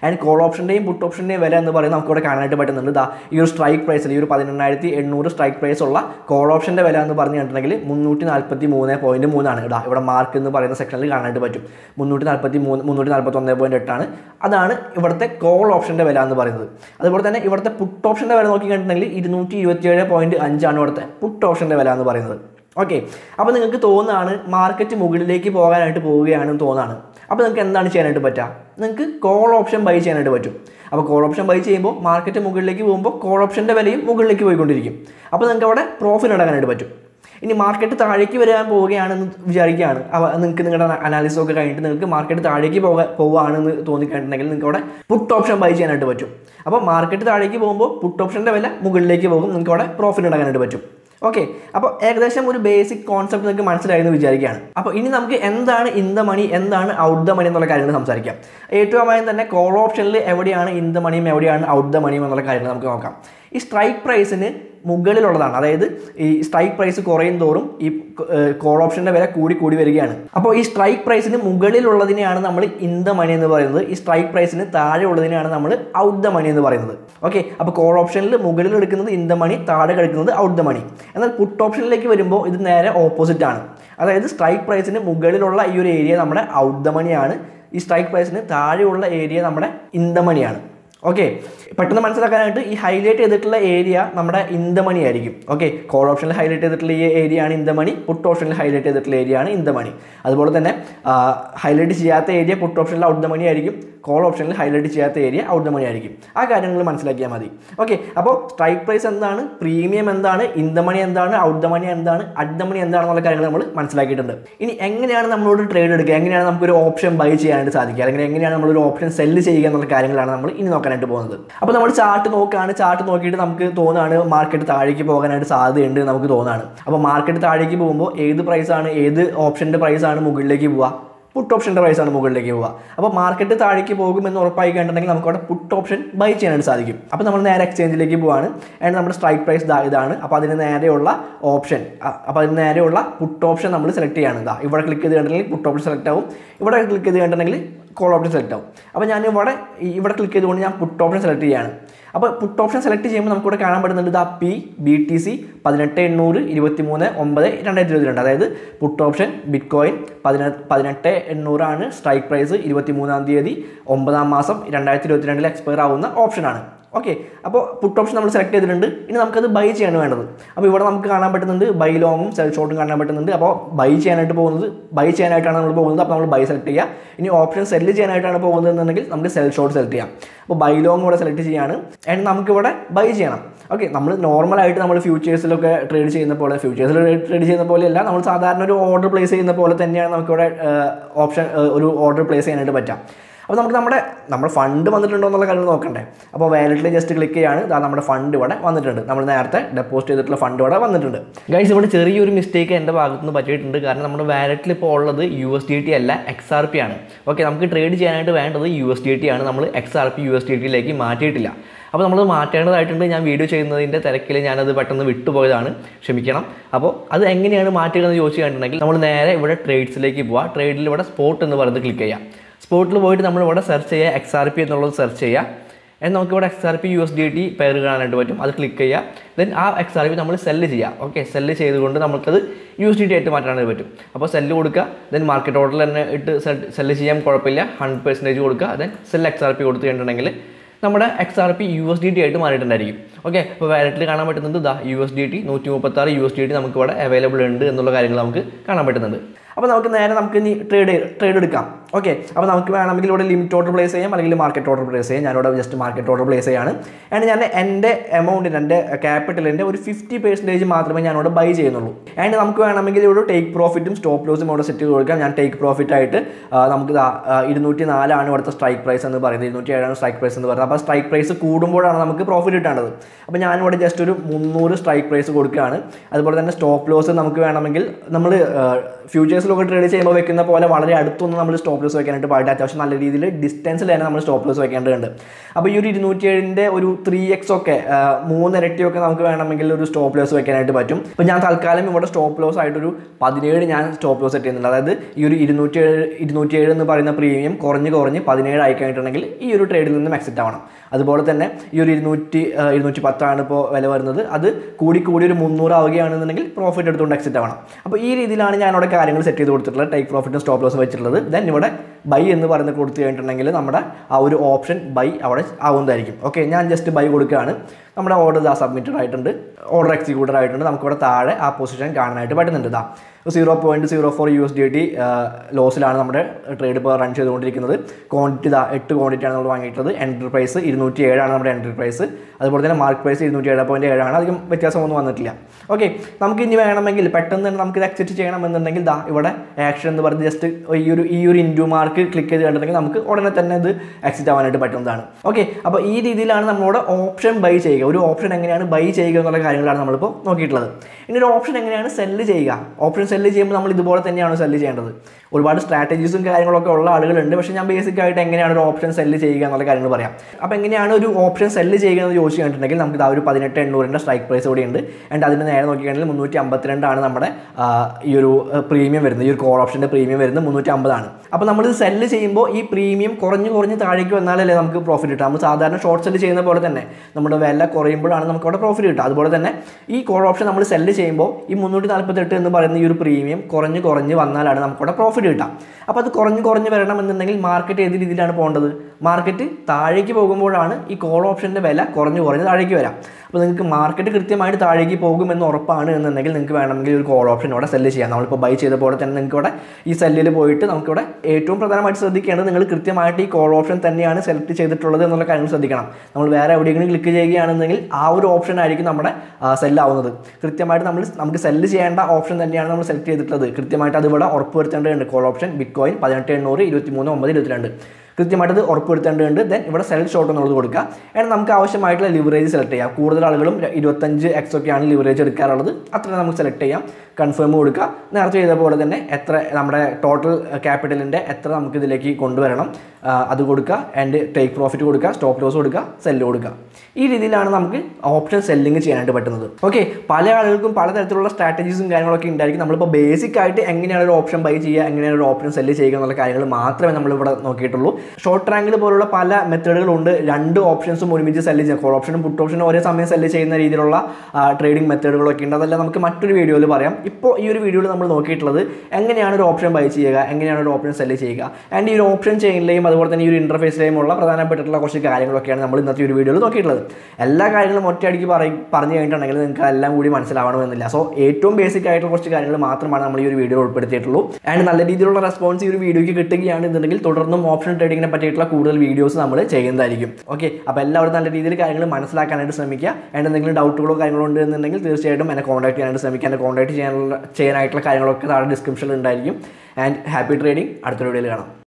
ആൻഡ് കോൾ ഓപ്ഷൻ്റെയും പുട്ട് ഓപ്ഷൻ്റെയും വില എന്ന് പറയുന്നത് നമുക്ക് ഇവിടെ കാണാനായിട്ട് പറ്റുന്നുണ്ട് ഇതാ ഈ ഒരു സ്ട്രൈക്ക് പ്രൈസിൽ ഈ ഒരു പതിനെണ്ണായിരത്തി എണ്ണൂറ് സ്ട്രൈക്ക് പ്രൈസ് ഉള്ള കോൾ ഓപ്ഷൻ്റെ വില എന്ന് പറഞ്ഞു കഴിഞ്ഞിട്ടുണ്ടെങ്കിൽ മുന്നൂറ്റി നാൽപ്പത്തി മൂന്ന് പോയിന്റ് മൂന്നാണ് ഇതാ ഇവിടെ മാർക്ക് എന്ന് പറയുന്ന സെക്ഷനിൽ കാണാനായിട്ട് പറ്റും മുന്നൂറ്റി നാൽപ്പത്തി മൂന്ന് മുന്നൂറ്റി നാൽപ്പത്തി ഒന്ന് പോയിന്റ് എട്ടാണ് അതാണ് ഇവിടുത്തെ കോൾ ഓപ്ഷൻ്റെ വില എന്ന് പറയുന്നത് അതുപോലെ തന്നെ ഇവിടുത്തെ പുട്ട് ഓപ്ഷൻ്റെ വില നോക്കി കഴിഞ്ഞിട്ടുണ്ടെങ്കിൽ ഇരുന്നൂറ്റി ഇരുപത്തിയേഴ് പോയിന്റ് അഞ്ചാണ് ഇവിടുത്തെ പുട്ട് ഓപ്ഷൻ്റെ വില എന്ന് പറയുന്നത് ഓക്കെ അപ്പോൾ നിങ്ങൾക്ക് തോന്നുകയാണ് മാർക്കറ്റ് മുകളിലേക്ക് പോകാനായിട്ട് പോവുകയാണെന്ന് തോന്നുകയാണ് അപ്പോൾ നിങ്ങൾക്ക് എന്താണ് ചെയ്യാനായിട്ട് പറ്റുക നിങ്ങൾക്ക് കോൾ ഓപ്ഷൻ ബൈ ചെയ്യാനായിട്ട് പറ്റും അപ്പോൾ കോൾ ഓപ്ഷൻ ബൈ ചെയ്യുമ്പോൾ മാർക്കറ്റ് മുകളിലേക്ക് പോകുമ്പോൾ കോൾ ഓപ്ഷൻ്റെ വിലയും മുകളിലേക്ക് പോയിക്കൊണ്ടിരിക്കും അപ്പോൾ നിങ്ങൾക്ക് അവിടെ പ്രോഫിറ്റ് ഉണ്ടാക്കാനായിട്ട് പറ്റും ഇനി മാർക്കറ്റ് താഴേക്ക് വരാൻ പോവുകയാണെന്ന് വിചാരിക്കുകയാണ് അവ നിങ്ങൾക്ക് നിങ്ങളുടെ അനാലിസിസ് ഒക്കെ കഴിഞ്ഞിട്ട് നിങ്ങൾക്ക് മാർക്കറ്റ് താഴേക്ക് പോകാൻ പോവുകയാണെന്ന് തോന്നിക്കഴിഞ്ഞിട്ടുണ്ടെങ്കിൽ നിങ്ങൾക്ക് അവിടെ പുട്ട് ഓപ്ഷൻ ബൈ ചെയ്യാനായിട്ട് പറ്റും അപ്പോൾ മാർക്കറ്റ് താഴേക്ക് പോകുമ്പോൾ പുട്ട് ഓപ്ഷൻ്റെ വില മുകളിലേക്ക് പോകും നിങ്ങൾക്ക് അവിടെ പ്രോഫിറ്റ് ഉണ്ടാക്കാനായിട്ട് പറ്റും ഓക്കെ അപ്പോൾ ഏകദേശം ഒരു ബേസിക് കോൺസെപ്റ്റ് നിങ്ങൾക്ക് മനസ്സിലായെന്ന് വിചാരിക്കുകയാണ് അപ്പോൾ ഇനി നമുക്ക് എന്താണ് ഇൻ ദ മണി എന്താണ് ഔട്ട് ദ മണി എന്നുള്ള കാര്യങ്ങൾ സംസാരിക്കാം ഏറ്റവും ആദ്യം തന്നെ കോൾ ഓപ്ഷനിൽ എവിടെയാണ് ഇൻ ദ മണിയും എവിടെയാണ് ഔട്ട് ദ മണിയും എന്നുള്ള കാര്യങ്ങൾ നമുക്ക് നോക്കാം ഈ സ്ട്രൈക്ക് പ്രൈസിന് മുകളിലുള്ളതാണ് അതായത് ഈ സ്ട്രൈക്ക് പ്രൈസ് കുറയും തോറും ഈ കോൾ ഓപ്ഷൻ്റെ വില കൂടി കൂടി വരികയാണ് അപ്പോൾ ഈ സ്ട്രൈക്ക് പ്രൈസിന് മുകളിലുള്ളതിനെയാണ് നമ്മൾ ഇൻ ദ മണി എന്ന് പറയുന്നത് ഈ സ്ട്രൈക്ക് പ്രൈസിന് താഴെ ഉള്ളതിനെയാണ് നമ്മൾ ഔട്ട് ദ മണി എന്ന് പറയുന്നത് ഓക്കെ അപ്പോൾ കോൾ ഓപ്ഷനിൽ മുകളിൽ എടുക്കുന്നത് ഇൻ ദ മണി താഴെ എടുക്കുന്നത് ഔട്ട് ദ മണി എന്നാൽ പുട്ട് ഓപ്ഷനിലേക്ക് വരുമ്പോൾ ഇത് നേരെ ഓപ്പോസിറ്റ് ആണ് അതായത് സ്ട്രൈക്ക് പ്രൈസിന് മുകളിലുള്ള ഈ ഒരു ഏരിയ നമ്മുടെ ഔട്ട് ദ മണിയാണ് ഈ സ്ട്രൈക്ക് പ്രൈസിന് താഴെയുള്ള ഏരിയ നമ്മുടെ ഇൻ ദ മണിയാണ് ഓക്കെ പെട്ടെന്ന് മനസ്സിലാക്കാനായിട്ട് ഈ ഹൈലൈറ്റ് ചെയ്തിട്ടുള്ള ഏരിയ നമ്മുടെ ഇന്തമണി ആയിരിക്കും ഓക്കെ കോൾ ഓപ്ഷനിൽ ഹൈലൈറ്റ് ചെയ്തിട്ടുള്ള ഈ ഏരിയ ആണ് ഇന്തമണി പുട്ട് ഓപ്ഷനിൽ ഹൈലൈറ്റ് ചെയ്തിട്ടുള്ള ഏരിയ ആണ് ഇന്തമണി അതുപോലെ തന്നെ ഹൈലൈറ്റ് ചെയ്യാത്ത ഏരിയ പുട്ട് ഓപ്ഷനിൽ ഔട്ട് ദ മണി ആയിരിക്കും കോൾ ഓപ്ഷനിൽ ഹൈലൈറ്റ് ചെയ്യാത്ത ഏരിയ ഔട്ട് ദ മണി ആയിരിക്കും ആ കാര്യങ്ങൾ മനസ്സിലാക്കിയാൽ മതി ഓക്കെ അപ്പോൾ സ്ട്രൈക്ക് പ്രൈസ് എന്താണ് പ്രീമിയം എന്താണ് ഇൻ ദ മണി എന്താണ് ഔട്ട് ദ മണി എന്താണ് അറ്റ് ദ മണി എന്താണെന്നുള്ള കാര്യങ്ങൾ നമ്മൾ മനസ്സിലാക്കിയിട്ടുണ്ട് ഇനി എങ്ങനെയാണ് നമ്മളോട് ട്രേഡ് എടുക്കുക എങ്ങനെയാണ് നമുക്കൊരു ഓപ്ഷൻ ബൈ ചെയ്യാനായിട്ട് സാധിക്കുക അല്ലെങ്കിൽ എങ്ങനെയാണ് നമ്മളൊരു ഓപ്ഷൻ സെല്ല് ചെയ്യുക എന്നുള്ള കാര്യങ്ങളാണ് നമ്മൾ ഇനി നോക്കാനായിട്ട് പോകുന്നത് അപ്പോൾ നമ്മൾ ചാർട്ട് നോക്കുകയാണ് ചാർട്ട് നോക്കിയിട്ട് നമുക്ക് തോന്നുകയാണ് മാർക്കറ്റ് താഴേക്ക് പോകാനായിട്ട് സാധ്യതയുണ്ട് എന്ന് നമുക്ക് തോന്നുകയാണ് അപ്പോൾ മാർക്കറ്റ് താഴേക്ക് പോകുമ്പോൾ ഏത് പ്രൈസാണ് ഏത് ഓപ്ഷൻ്റെ പ്രൈസാണ് മുകളിലേക്ക് പോവുക പുട്ട് ഓപ്ഷൻ്റെ പ്രൈസാണ് മുകളിലേക്ക് പോവുക അപ്പോൾ മാർക്കറ്റ് താഴേക്ക് പോകുമെന്ന് ഉറപ്പായി കണ്ടിട്ടുണ്ടെങ്കിൽ നമുക്ക് അവിടെ പുട്ട് ഓപ്ഷൻ ബൈ ചെയ്യാനായിട്ട് സാധിക്കും അപ്പോൾ നമ്മൾ നേരെ എക്സ്ചേഞ്ചിലേക്ക് പോവാണ് ആൻഡ് നമ്മുടെ സ്ട്രൈക്ക് പ്രൈസ് ഇതാണ് അപ്പോൾ അതിന് നേരെയുള്ള ഓപ്ഷൻ അപ്പോൾ അതിന് നേരെയുള്ള പുട്ട് ഓപ്ഷൻ നമ്മൾ സെലക്ട് ചെയ്യാണ് ഇതാ ഇവിടെ ക്ലിക്ക് ചെയ്ത് കണ്ടിട്ടുണ്ടെങ്കിൽ പുട്ട് ഓപ്ഷൻ സെലക്ട് ആവും ഇവിടെ ക്ലിക്ക് ചെയ്ത് കണ്ടിട്ടുണ്ടെങ്കിൽ കോൾ ഓപ്ഷൻ സെലക്ട് ആവും അപ്പോൾ ഞാൻ ഇവിടെ ഇവിടെ ക്ലിക്ക് ചെയ്തുകൊണ്ട് ഞാൻ പുട്ട് ഓപ്ഷൻ സെലക്ട് ചെയ്യാണ് അപ്പോൾ പുട്ട് ഓപ്ഷൻ സെലക്ട് ചെയ്യുമ്പോൾ നമുക്കിവിടെ കാണാൻ പറ്റുന്നുണ്ട് ഇതാ പി ബി ടി സി പതിനെട്ട് എണ്ണൂറ് ഇരുപത്തി മൂന്ന് ഒമ്പത് രണ്ടായിരത്തി ഇരുപത്തിരണ്ട് അതായത് പുട്ട് ഓപ്ഷൻ ബിറ്റ് കോയിൻ പതിനെട്ട് പതിനെട്ട് എണ്ണൂറാണ് സ്ട്രൈക്ക് പ്രൈസ് ഇരുപത്തി മൂന്നാം തീയതി ഒമ്പതാം മാസം രണ്ടായിരത്തി ഇരുപത്തിരണ്ടിൽ എക്സ്പയർ ആവുന്ന ഓപ്ഷനാണ് ഓക്കെ അപ്പോൾ പുട്ട് ഓപ്ഷൻ നമ്മൾ സെലക്ട് ചെയ്തിട്ടുണ്ട് ഇനി നമുക്കത് ബൈ ചെയ്യാണ് വേണ്ടത് അപ്പോൾ ഇവിടെ നമുക്ക് കാണാൻ പറ്റുന്നുണ്ട് ബൈ ലോങ്ങും സെൽ ഷോർട്ടും കാണാൻ പറ്റുന്നുണ്ട് അപ്പോൾ ബൈ ചെയ്യാനായിട്ട് പോകുന്നത് ബൈ ചെയ്യാനായിട്ടാണ് നമ്മൾ പോകുന്നത് അപ്പോൾ നമ്മൾ ബൈ സെലക്ട് ചെയ്യുക ഇനി ഓപ്ഷൻ സെല്ല് ചെയ്യാനായിട്ടാണ് പോകുന്നത് എന്നുണ്ടെങ്കിൽ നമുക്ക് സെൽ ഷോർട്ട് സെലക്ട് ചെയ്യാം അപ്പോൾ ബൈ ലോങ് ഇവിടെ സെലക്ട് ചെയ്യാണ് ആൻഡ് നമുക്കിവിടെ ബൈ ചെയ്യണം ഓക്കെ നമ്മൾ നോർമലായിട്ട് നമ്മൾ ഫ്യൂച്ചേഴ്സിലൊക്കെ ട്രേഡ് ചെയ്യുന്ന പോലെ ഫ്യൂച്ചേഴ്സിൽ ട്രേഡ് ചെയ്യുന്ന പോലെയല്ല നമ്മൾ സാധാരണ ഒരു ഓർഡർ പ്ലേസ് ചെയ്യുന്ന പോലെ തന്നെയാണ് നമുക്കിവിടെ ഓപ്ഷൻ ഒരു ഓർഡർ പ്ലേസ് ചെയ്യാനായിട്ട് പറ്റാം അപ്പോൾ നമുക്ക് നമ്മുടെ നമ്മുടെ ഫണ്ട് വന്നിട്ടുണ്ടോ എന്നുള്ള കാര്യം നോക്കണ്ടേ അപ്പോൾ വാലറ്റിൽ ജസ്റ്റ് ക്ലിക്ക് ചെയ്യാണ് ഇതാ നമ്മുടെ ഫണ്ട് ഇവിടെ വന്നിട്ടുണ്ട് നമ്മൾ നേരത്തെ ഡെപ്പോസിറ്റ് ചെയ്തിട്ടുള്ള ഫണ്ട് ഇവിടെ വന്നിട്ടുണ്ട് ഗൈസ് ഇവിടെ ചെറിയൊരു മിസ്റ്റേക്ക് എൻ്റെ ഭാഗത്ത് നിന്ന് പറ്റിയിട്ടുണ്ട് കാരണം നമ്മുടെ വാലറ്റിൽ ഇപ്പോൾ ഉള്ളത് യു എസ് ഡി ടി അല്ല എക്സ് ആർ പി ആണ് ഓക്കെ നമുക്ക് ട്രേഡ് ചെയ്യാനായിട്ട് വേണ്ടത് യു എസ് ഡി ടി ആണ് നമ്മൾ X R P U S D ടിയിലേക്ക് മാറ്റിയിട്ടില്ല അപ്പോൾ നമ്മൾ മാറ്റേണ്ടതായിട്ടുണ്ട് ഞാൻ വീഡിയോ ചെയ്യുന്നതിൻ്റെ തിരക്കിൽ ഞാനത് പെട്ടെന്ന് വിട്ടുപോയതാണ് ക്ഷമിക്കണം അപ്പോൾ അത് എങ്ങനെയാണ് മാറ്റുകയെന്ന് ചോദിച്ചു കഴിഞ്ഞിട്ടുണ്ടെങ്കിൽ നമ്മൾ നേരെ ഇവിടെ ട്രേഡ്സിലേക്ക് പോവാം ട്രേഡിൽ ഇവിടെ സ്പോട്ട് എന്ന് പറയുന്നത് ക്ലിക്ക് ചെയ്യാം സ്പോട്ടിൽ പോയിട്ട് നമ്മൾ ഇവിടെ സെർച്ച് ചെയ്യുക എക്സ് ആർ പി എന്നുള്ളത് സെർച്ച് ചെയ്യുക എന്ന് നമുക്കിവിടെ X R P U S D T പേര് കാണാനായിട്ട് പറ്റും അത് ക്ലിക്ക് ചെയ്യുക ദെൻ ആ എക്സ് ആർ പി നമ്മൾ സെല്ല് ചെയ്യുക ഓക്കെ സെല്ല് ചെയ്തുകൊണ്ട് നമുക്കത് യു എസ് ഡി ടി ആയിട്ട് മാറ്റാനായിട്ട് പറ്റും അപ്പോൾ സെല്ല് കൊടുക്കുക ദെൻ മാർക്കറ്റ് ഓർഡറിൽ തന്നെ ഇട്ട് സെല്ല് ചെയ്യാൻ കുഴപ്പമില്ല ഹൺഡ്രഡ് പെർസെൻറ്റേജ് കൊടുക്കുക then sell X R P കൊടുത്തു കഴിഞ്ഞിട്ടുണ്ടെങ്കിൽ നമ്മുടെ X R P U S D T ആയിട്ട് മാറിയിട്ടുണ്ടായിരിക്കും ഓക്കെ അപ്പോൾ വാലറ്റിൽ കാണാൻ പറ്റുന്നത് ഇതാ യു എസ് ഡി ടി നൂറ്റി മുപ്പത്താറ് യു എസ് ഡി ടി നമുക്ക് ഇവിടെ അവൈലബിൾ ഉണ്ട് എന്നുള്ള കാര്യങ്ങൾ നമുക്ക് കാണാൻ പറ്റുന്നുണ്ട് അപ്പോൾ നമുക്ക് നേരെ നമുക്ക് ഇനി ട്രേഡ് ട്രേഡ് എടുക്കാം ഓക്കെ അപ്പോൾ നമുക്ക് വേണമെങ്കിൽ ഇവിടെ ലിമിറ്റ് ഓർഡർ പ്ലേസ് ചെയ്യാം അല്ലെങ്കിൽ മാർക്കറ്റ് ഓർഡർ പ്ലേസ് ചെയ്യാം ഞാനിവിടെ ജസ്റ്റ് മാർക്കറ്റ് ഓർഡർ പ്ലേസ് ചെയ്യാണ് ആൻഡ് ഞാൻ എൻ്റെ എമൗണ്ടിന് എൻ്റെ ക്യാപിറ്റലിൻ്റെ ഒരു ഫിഫ്റ്റി പെർസെൻറ്റേജ് മാത്രമേ ഞാനിവിടെ ബൈ ചെയ്യുന്നുള്ളൂ ആൻഡ് നമുക്ക് വേണമെങ്കിൽ ഇവിടെ ടേക്ക് പ്രോഫിറ്റും സ്റ്റോപ്പ് ലോസും ഇവിടെ സെറ്റ് ചെയ്ത് കൊടുക്കാം ഞാൻ ടേക്ക് പ്രോഫിറ്റ് ആയിട്ട് ആ, നമുക്ക് ദാ, ആ, ഇരുന്നൂറ്റി നാലാണ് ഇവിടുത്തെ സ്ട്രൈക്ക് പ്രൈസ് എന്ന് പറയുന്നത് ഇരുന്നൂറ്റി ഏഴാണ് സ്ട്രൈക്ക് പ്രൈസ് എന്ന് പറയുന്നത് അപ്പോൾ സ്ട്രൈക്ക് പ്രൈസ് കൂടുമ്പോഴാണ് നമുക്ക് പ്രോഫിറ്റ് കിട്ടേണ്ടത് അപ്പോൾ ഞാനിവിടെ ജസ്റ്റ് ഒരു മുന്നൂറ് സ്ട്രൈക്ക് പ്രൈസ് കൊടുക്കുകയാണ് അതുപോലെ തന്നെ സ്റ്റോപ്പ് ലോസ് നമുക്ക് വേണമെങ്കിൽ നമ്മൾ ഫ്യൂച്ചേഴ്സിലൊക്കെ ട്രേഡ് ചെയ്യുമ്പോൾ വെക്കുന്ന പോലെ വളരെ അടുത്തൊന്നും നമ്മൾ സ്റ്റോപ്പ് ലോസ് വെക്കാനായിട്ട് പാടില്ല അത്യാവശ്യം നല്ല രീതിയിൽ ഡിസ്റ്റൻസിൽ തന്നെ നമ്മൾ സ്റ്റോപ്പ് ലോസ് വെക്കേണ്ടതുണ്ട് അപ്പോൾ ഈ ഒരു ഇരുന്നൂറ്റി ഏഴിൻ്റെ ഒരു ത്രീ എക്സ് ഒക്കെ ആ, മൂന്നിരട്ടിയൊക്കെ നമുക്ക് വേണമെങ്കിൽ ഒരു സ്റ്റോപ്പ് ലോസ് വെക്കാനായിട്ട് പറ്റും അപ്പോൾ ഞാൻ തൽക്കാലം ഇവിടെ സ്റ്റോപ്പ് ലോസ് ആയിട്ടൊരു പതിനേഴ് ഞാൻ സ്റ്റോപ്പ് ലോസ് സെറ്റ് ചെയ്യുന്നുണ്ട് അതായത് ഈ ഒരു ഇരുന്നൂറ്റി ഏഴ് ഇരുന്നൂറ്റി ഏഴ് എന്ന് പറയുന്ന പ്രീമിയം കുറഞ്ഞ് കുറഞ്ഞ് പതിനേഴ് ആയി കഴിഞ്ഞിട്ടുണ്ടെങ്കിൽ ഈ ഒരു ട്രേഡിൽ നിന്നും എക്സിറ്റ് ആവണം അതുപോലെ തന്നെ ഈ ഒരു ഇരുന്നൂറ്റി ആ, ഇരുന്നൂറ്റി പത്താണ് ഇപ്പോൾ വില വരുന്നത് അത് കൂടി കൂടി ഒരു മുന്നൂറ് ആവുകയാണെന്നുണ്ടെങ്കിൽ പ്രോഫിറ്റ് എടുത്തുകൊണ്ട് എക്സിറ്റ് ആവണം അപ്പോൾ ഈ രീതിയിലാണ് ഞാൻ അവിടെ കാര്യങ്ങൾ സെറ്റ് ചെയ്ത് കൊടുത്തിട്ടുള്ളത് ടേക്ക് പ്രോഫിറ്റും സ്റ്റോപ്പ് ലോസ് വെച്ചിട്ടുള്ളത് ദെൻ ഇവിടെ ബൈ എന്ന് പറയുന്നത് കൊടുത്തു കഴിഞ്ഞിട്ടുണ്ടെങ്കിൽ നമ്മുടെ ആ ഒരു ഓപ്ഷൻ ബൈ അവിടെ ആവുന്നതായിരിക്കും ഓക്കെ ഞാൻ ജസ്റ്റ് ബൈ കൊടുക്കുകയാണ് നമ്മുടെ ഓർഡർ ഇതാ സബ്മിറ്റഡ് ആയിട്ടുണ്ട് ഓർഡർ എക്സിക്യൂട്ടഡ് ആയിട്ടുണ്ട് നമുക്കിവിടെ താഴെ ആ പൊസിഷൻ കാണാനായിട്ട് പറ്റുന്നുണ്ട് ഇതാ zero point zero four U S D T ലോസിലാണ് നമ്മുടെ ട്രേഡ് ഇപ്പോൾ റൺ ചെയ്തുകൊണ്ടിരിക്കുന്നത് ക്വാണ്ടിറ്റി ഇതാ എട്ട് ക്വാണ്ടിറ്റിയാണ് നമ്മൾ വാങ്ങിയിട്ടുള്ളത് എൻട്രി പ്രൈസ് ഇരുന്നൂറ്റി ഏഴാണ് നമ്മുടെ എൻട്രി പ്രൈസ് അതുപോലെ തന്നെ മാർക്ക് പ്രൈസ് ഇരുന്നൂറ്റി ഏഴ് പോയിൻറ്റ് ഏഴാണ് അധികം വ്യത്യാസമൊന്നും വന്നിട്ടില്ല ഓക്കെ നമുക്ക് ഇനി വേണമെങ്കിൽ പെട്ടെന്ന് തന്നെ നമുക്ക് ഇത് എക്സിറ്റ് ചെയ്യണമെന്നുണ്ടെങ്കിൽ ദാ ഇവിടെ ആക്ഷൻ എന്ന് പറഞ്ഞ് ജസ്റ്റ് ഈ ഒരു ഈ ഒരു ഇൻഡു മാർക്ക് ക്ലിക്ക് ചെയ്ത് കണ്ടിട്ടുണ്ടെങ്കിൽ നമുക്ക് ഉടനെ തന്നെ ഇത് എക്സിറ്റ് ആവാനായിട്ട് പറ്റുന്നതാണ് ഓക്കെ അപ്പോൾ ഈ രീതിയിലാണ് നമ്മളോട് ഓപ്ഷൻ ബൈ ചെയ്യുക ഒരു ഓപ്ഷൻ എങ്ങനെയാണ് ബൈ ചെയ്യുക എന്നുള്ള കാര്യങ്ങളാണ് നമ്മളിപ്പോൾ നോക്കിയിട്ടുള്ളത് ഇനി ഒരു ഓപ്ഷൻ എങ്ങനെയാണ് സെല്ല് ചെയ്യുക ഓപ്ഷൻ സെല്ല് ചെയ്യുമ്പോൾ നമ്മൾ ഇതുപോലെ തന്നെയാണ് സെല്ല് ചെയ്യേണ്ടത് ഒരുപാട് സ്ട്രാറ്റജീസും കാര്യങ്ങളൊക്കെ ഉള്ള ആളുകളുണ്ട് പക്ഷേ ഞാൻ ബേസിക് ആയിട്ട് എങ്ങനെയാണ് ഒരു ഓപ്ഷൻ സെല്ല് ചെയ്യുക എന്നുള്ള കാര്യങ്ങൾ പറയാം അപ്പോൾ എങ്ങനെയാണ് ഒരു ഓപ്ഷൻ സെല്ല് ചെയ്യുക എന്ന് ചോദിച്ചു കഴിഞ്ഞിട്ടുണ്ടെങ്കിൽ നമുക്ക് ഇതാ ഒരു പതിനെട്ട് എണ്ണൂറിൻ്റെ സ്ട്രൈക്ക് പ്രൈസ് കൂടി ഉണ്ട് ആൻഡ് അതിന് നേരെ നോക്കിക്കഴിഞ്ഞാൽ മുന്നൂറ്റി അമ്പത്തിരണ്ടാണ് നമ്മുടെ ആ, ഈ ഒരു പ്രീമിയം വരുന്നത് ഈ ഒരു കോൾ ഓപ്ഷൻ്റെ പ്രീമിയം വരുന്നത് മുന്നൂറ്റി അമ്പതാണ് അപ്പോൾ നമ്മളിത് സെല്ല് ചെയ്യുമ്പോൾ ഈ പ്രീമിയം കുറഞ്ഞ് കുറഞ്ഞ് താഴേക്ക് വന്നാലല്ലേ നമുക്ക് പ്രോഫിറ്റ് കിട്ടുക നമ്മൾ സാധാരണ ഷോർട്ട് സെല്ല് ചെയ്യുന്ന പോലെ തന്നെ നമ്മുടെ വില കുറയുമ്പോഴാണ് നമുക്ക് അവിടെ പ്രോഫിറ്റ് കിട്ടുക അതുപോലെ തന്നെ ഈ കോൾ ഓപ്ഷൻ നമ്മൾ സെല്ല് ചെയ്യുമ്പോൾ ഈ മുന്നൂറ്റി നാൽപ്പത്തെട്ട് എന്ന് പറയുന്ന ഈ ഒരു പ്രീമിയം കുറഞ്ഞ് കുറഞ്ഞ് വന്നാലാണ് നമുക്കവിടെ പ്രോഫിറ്റ് കിട്ടുക അപ്പോൾ അത് കുറഞ്ഞ് കുറഞ്ഞ് വരണം എന്നുണ്ടെങ്കിൽ മാർക്കറ്റ് ഏത് രീതിയിലാണ് പോകേണ്ടത് മാർക്കറ്റ് താഴേക്ക് പോകുമ്പോഴാണ് ഈ കോൾ ഓപ്ഷൻ്റെ വില കുറഞ്ഞ് കുറഞ്ഞ് താഴേക്ക് വരാം അപ്പോൾ നിങ്ങൾക്ക് മാർക്കറ്റ് കൃത്യമായിട്ട് താഴേക്ക് പോകുമെന്ന് ഉറപ്പാണ് എന്നുണ്ടെങ്കിൽ നിങ്ങൾക്ക് വേണമെങ്കിൽ ഒരു കോൾ ഓപ്ഷൻ ഇവിടെ സെല്ല് ചെയ്യാം നമ്മളിപ്പോൾ ബൈ ചെയ്ത പോലെ തന്നെ നിങ്ങൾക്ക് ഇവിടെ ഈ സെല്ലിൽ പോയിട്ട് നമുക്കിവിടെ ഏറ്റവും പ്രധാനമായിട്ട് ശ്രദ്ധിക്കേണ്ടത് നിങ്ങൾ കൃത്യമായിട്ട് ഈ കോൾ ഓപ്ഷൻ തന്നെയാണ് സെലക്ട് ചെയ്തിട്ടുള്ളത് എന്നുള്ള കാര്യം ശ്രദ്ധിക്കണം നമ്മൾ വേറെ എവിടെയെങ്കിലും ക്ലിക്ക് ചെയ്യുകയാണെന്നുണ്ടെങ്കിൽ ആ ഒരു ഓപ്ഷൻ ആയിരിക്കും നമ്മുടെ സെല്ലാവുന്നത് കൃത്യമായിട്ട് നമ്മൾ നമുക്ക് സെല്ല് ചെയ്യേണ്ട ഓപ്ഷൻ തന്നെയാണ് നമ്മൾ സെലക്ട് ചെയ്തിട്ടുള്ളത് കൃത്യമായിട്ട് അത് ഇവിടെ ഉറപ്പ് വരുത്തേണ്ടതുണ്ട് കോൾ ഓപ്ഷൻ ബിറ്റ് കോയിൻ പതിനെട്ട് എണ്ണൂറ് ഇരുപത്തി മൂന്ന് ഒമ്പത് ഇരുപത്തിരണ്ട് കൃത്യമായിട്ട് അത് ഉറപ്പുവരുത്തേണ്ടതുണ്ട് ദെൻ ഇവിടെ സെലക്ട് ഷോട്ട് എന്നുള്ളത് കൊടുക്കുക ആൻഡ് നമുക്ക് ആവശ്യമായിട്ടുള്ള ലിവറേജ് സെലക്ട് ചെയ്യാം കൂടുതൽ ആളുകളും ഇരുപത്തഞ്ച് എക്സ് ഒക്കെയാണ് ലിവറേജ് എടുക്കാറുള്ളത് അത്രയും നമുക്ക് സെലക്ട് ചെയ്യാം കൺഫേം കൊടുക്കുക നേരത്തെ ചെയ്ത പോലെ തന്നെ എത്ര നമ്മുടെ ടോട്ടൽ ക്യാപിറ്റലിൻ്റെ എത്ര നമുക്ക് ഇതിലേക്ക് കൊണ്ടുവരണം ആ, അത് കൊടുക്കുക ആൻഡ് ടേക്ക് പ്രോഫിറ്റ് കൊടുക്കുക സ്റ്റോപ്പ് ലോസ് കൊടുക്കുക സെല്ല് കൊടുക്കുക ഈ രീതിയിലാണ് നമുക്ക് ഓപ്ഷൻ സെല്ലിങ് ചെയ്യാനായിട്ട് പറ്റുന്നത് ഓക്കെ പല ആളുകൾക്കും പലതരത്തിലുള്ള സ്ട്രാറ്റജീസും കാര്യങ്ങളൊക്കെ ഉണ്ടായിരിക്കും നമ്മളിപ്പോൾ ബേസിക് ആയിട്ട് എങ്ങനെയാണ് ഒരു ഓപ്ഷൻ ബൈ ചെയ്യുക എങ്ങനെയാണ് ഒരു ഓപ്ഷൻ സെല്ല് ചെയ്യുക എന്നുള്ള കാര്യങ്ങൾ മാത്രമേ നമ്മൾ ഇവിടെ നോക്കിയിട്ടുള്ളൂ ഷോർട്ട് ട്രാങ്കിൾ പോലുള്ള പല മെത്തേഡുകളുണ്ട് രണ്ട് ഓപ്ഷൻസും ഒരുമിച്ച് സെല്ല് ചെയ്യുക കോൾ ഓപ്ഷനും പുട്ട് ഓപ്ഷനും ഒരേ സമയം സെല്ല് ചെയ്യുന്ന രീതിയിലുള്ള ട്രേഡിംഗ് മെത്തേഡുകളൊക്കെ ഉണ്ട് അതെല്ലാം നമുക്ക് മറ്റൊരു വീഡിയോയിൽ പറയാം ഇപ്പോൾ ഈ ഒരു വീഡിയോയിൽ നമ്മൾ നോക്കിയിട്ടുള്ളത് എങ്ങനെയാണ് ഒരു ഓപ്ഷൻ ബൈ ചെയ്യുക എങ്ങനെയാണ് ഒരു ഓപ്ഷൻ സെല്ല് ചെയ്യുക ആൻഡ് ഈ ഒരു ഓപ്ഷൻ ചെയിനിലെയും അതുപോലെ തന്നെ ഈ ഒരു ഇൻ്റർഫേസിലെയും ഉള്ള പ്രധാനപ്പെട്ടിട്ടുള്ള കുറച്ച് കാര്യങ്ങളൊക്കെയാണ് നമ്മൾ ഇന്നത്തെ ഈ ഒരു വീഡിയോയിൽ നോക്കിയിട്ടുള്ളത് എല്ലാ കാര്യങ്ങളും ഒറ്റയടിക്ക് പറയും പറഞ്ഞു കഴിഞ്ഞിട്ടുണ്ടെങ്കിൽ നിങ്ങൾക്ക് എല്ലാം കൂടി മനസ്സിലാവണമെന്നില്ല സോ ഏറ്റവും ബേസിക് ആയിട്ടുള്ള കുറച്ച് കാര്യങ്ങൾ മാത്രമാണ് നമ്മൾ ഈ ഒരു വീഡിയോ ഉൾപ്പെടുത്തിയിട്ടുള്ളൂ ആൻഡ് നല്ല രീതിയിലുള്ള റെസ്പോൺസ് ഈ ഒരു വീഡിയോയ്ക്ക് കിട്ടുകയാണെന്നുണ്ടെങ്കിൽ തുടർന്നും ഓപ്ഷൻ ട്രേഡിങ്ങിനെ പറ്റിയിട്ടുള്ള കൂടുതൽ വീഡിയോസ് നമ്മൾ ചെയ്യുന്നതായിരിക്കും ഓക്കെ അപ്പോൾ എല്ലാവരും നല്ല രീതിയിൽ കാര്യങ്ങൾ മനസ്സിലാക്കാനായിട്ട് ശ്രമിക്കുക ആൻഡ് എന്തെങ്കിലും ഡൗട്ടുകളോ കാര്യങ്ങളോ ഉണ്ട് എന്നുണ്ടെങ്കിൽ തീർച്ചയായിട്ടും എന്നെ കോൺടാക്ട് ചെയ്യാനായിട്ട് ശ്രമിക്കുക എന്നെ കോൺടാക്ട് ചെയ്യാനുള്ള ചെയ്യാനായിട്ടുള്ള കാര്യങ്ങളൊക്കെ താഴെ ഡിസ്ക്രിപ്ഷനിൽ ഉണ്ടായിരിക്കും ആൻഡ് ഹാപ്പി ട്രേഡിംഗ് അടുത്ത വീഡിയോയിൽ കാണാം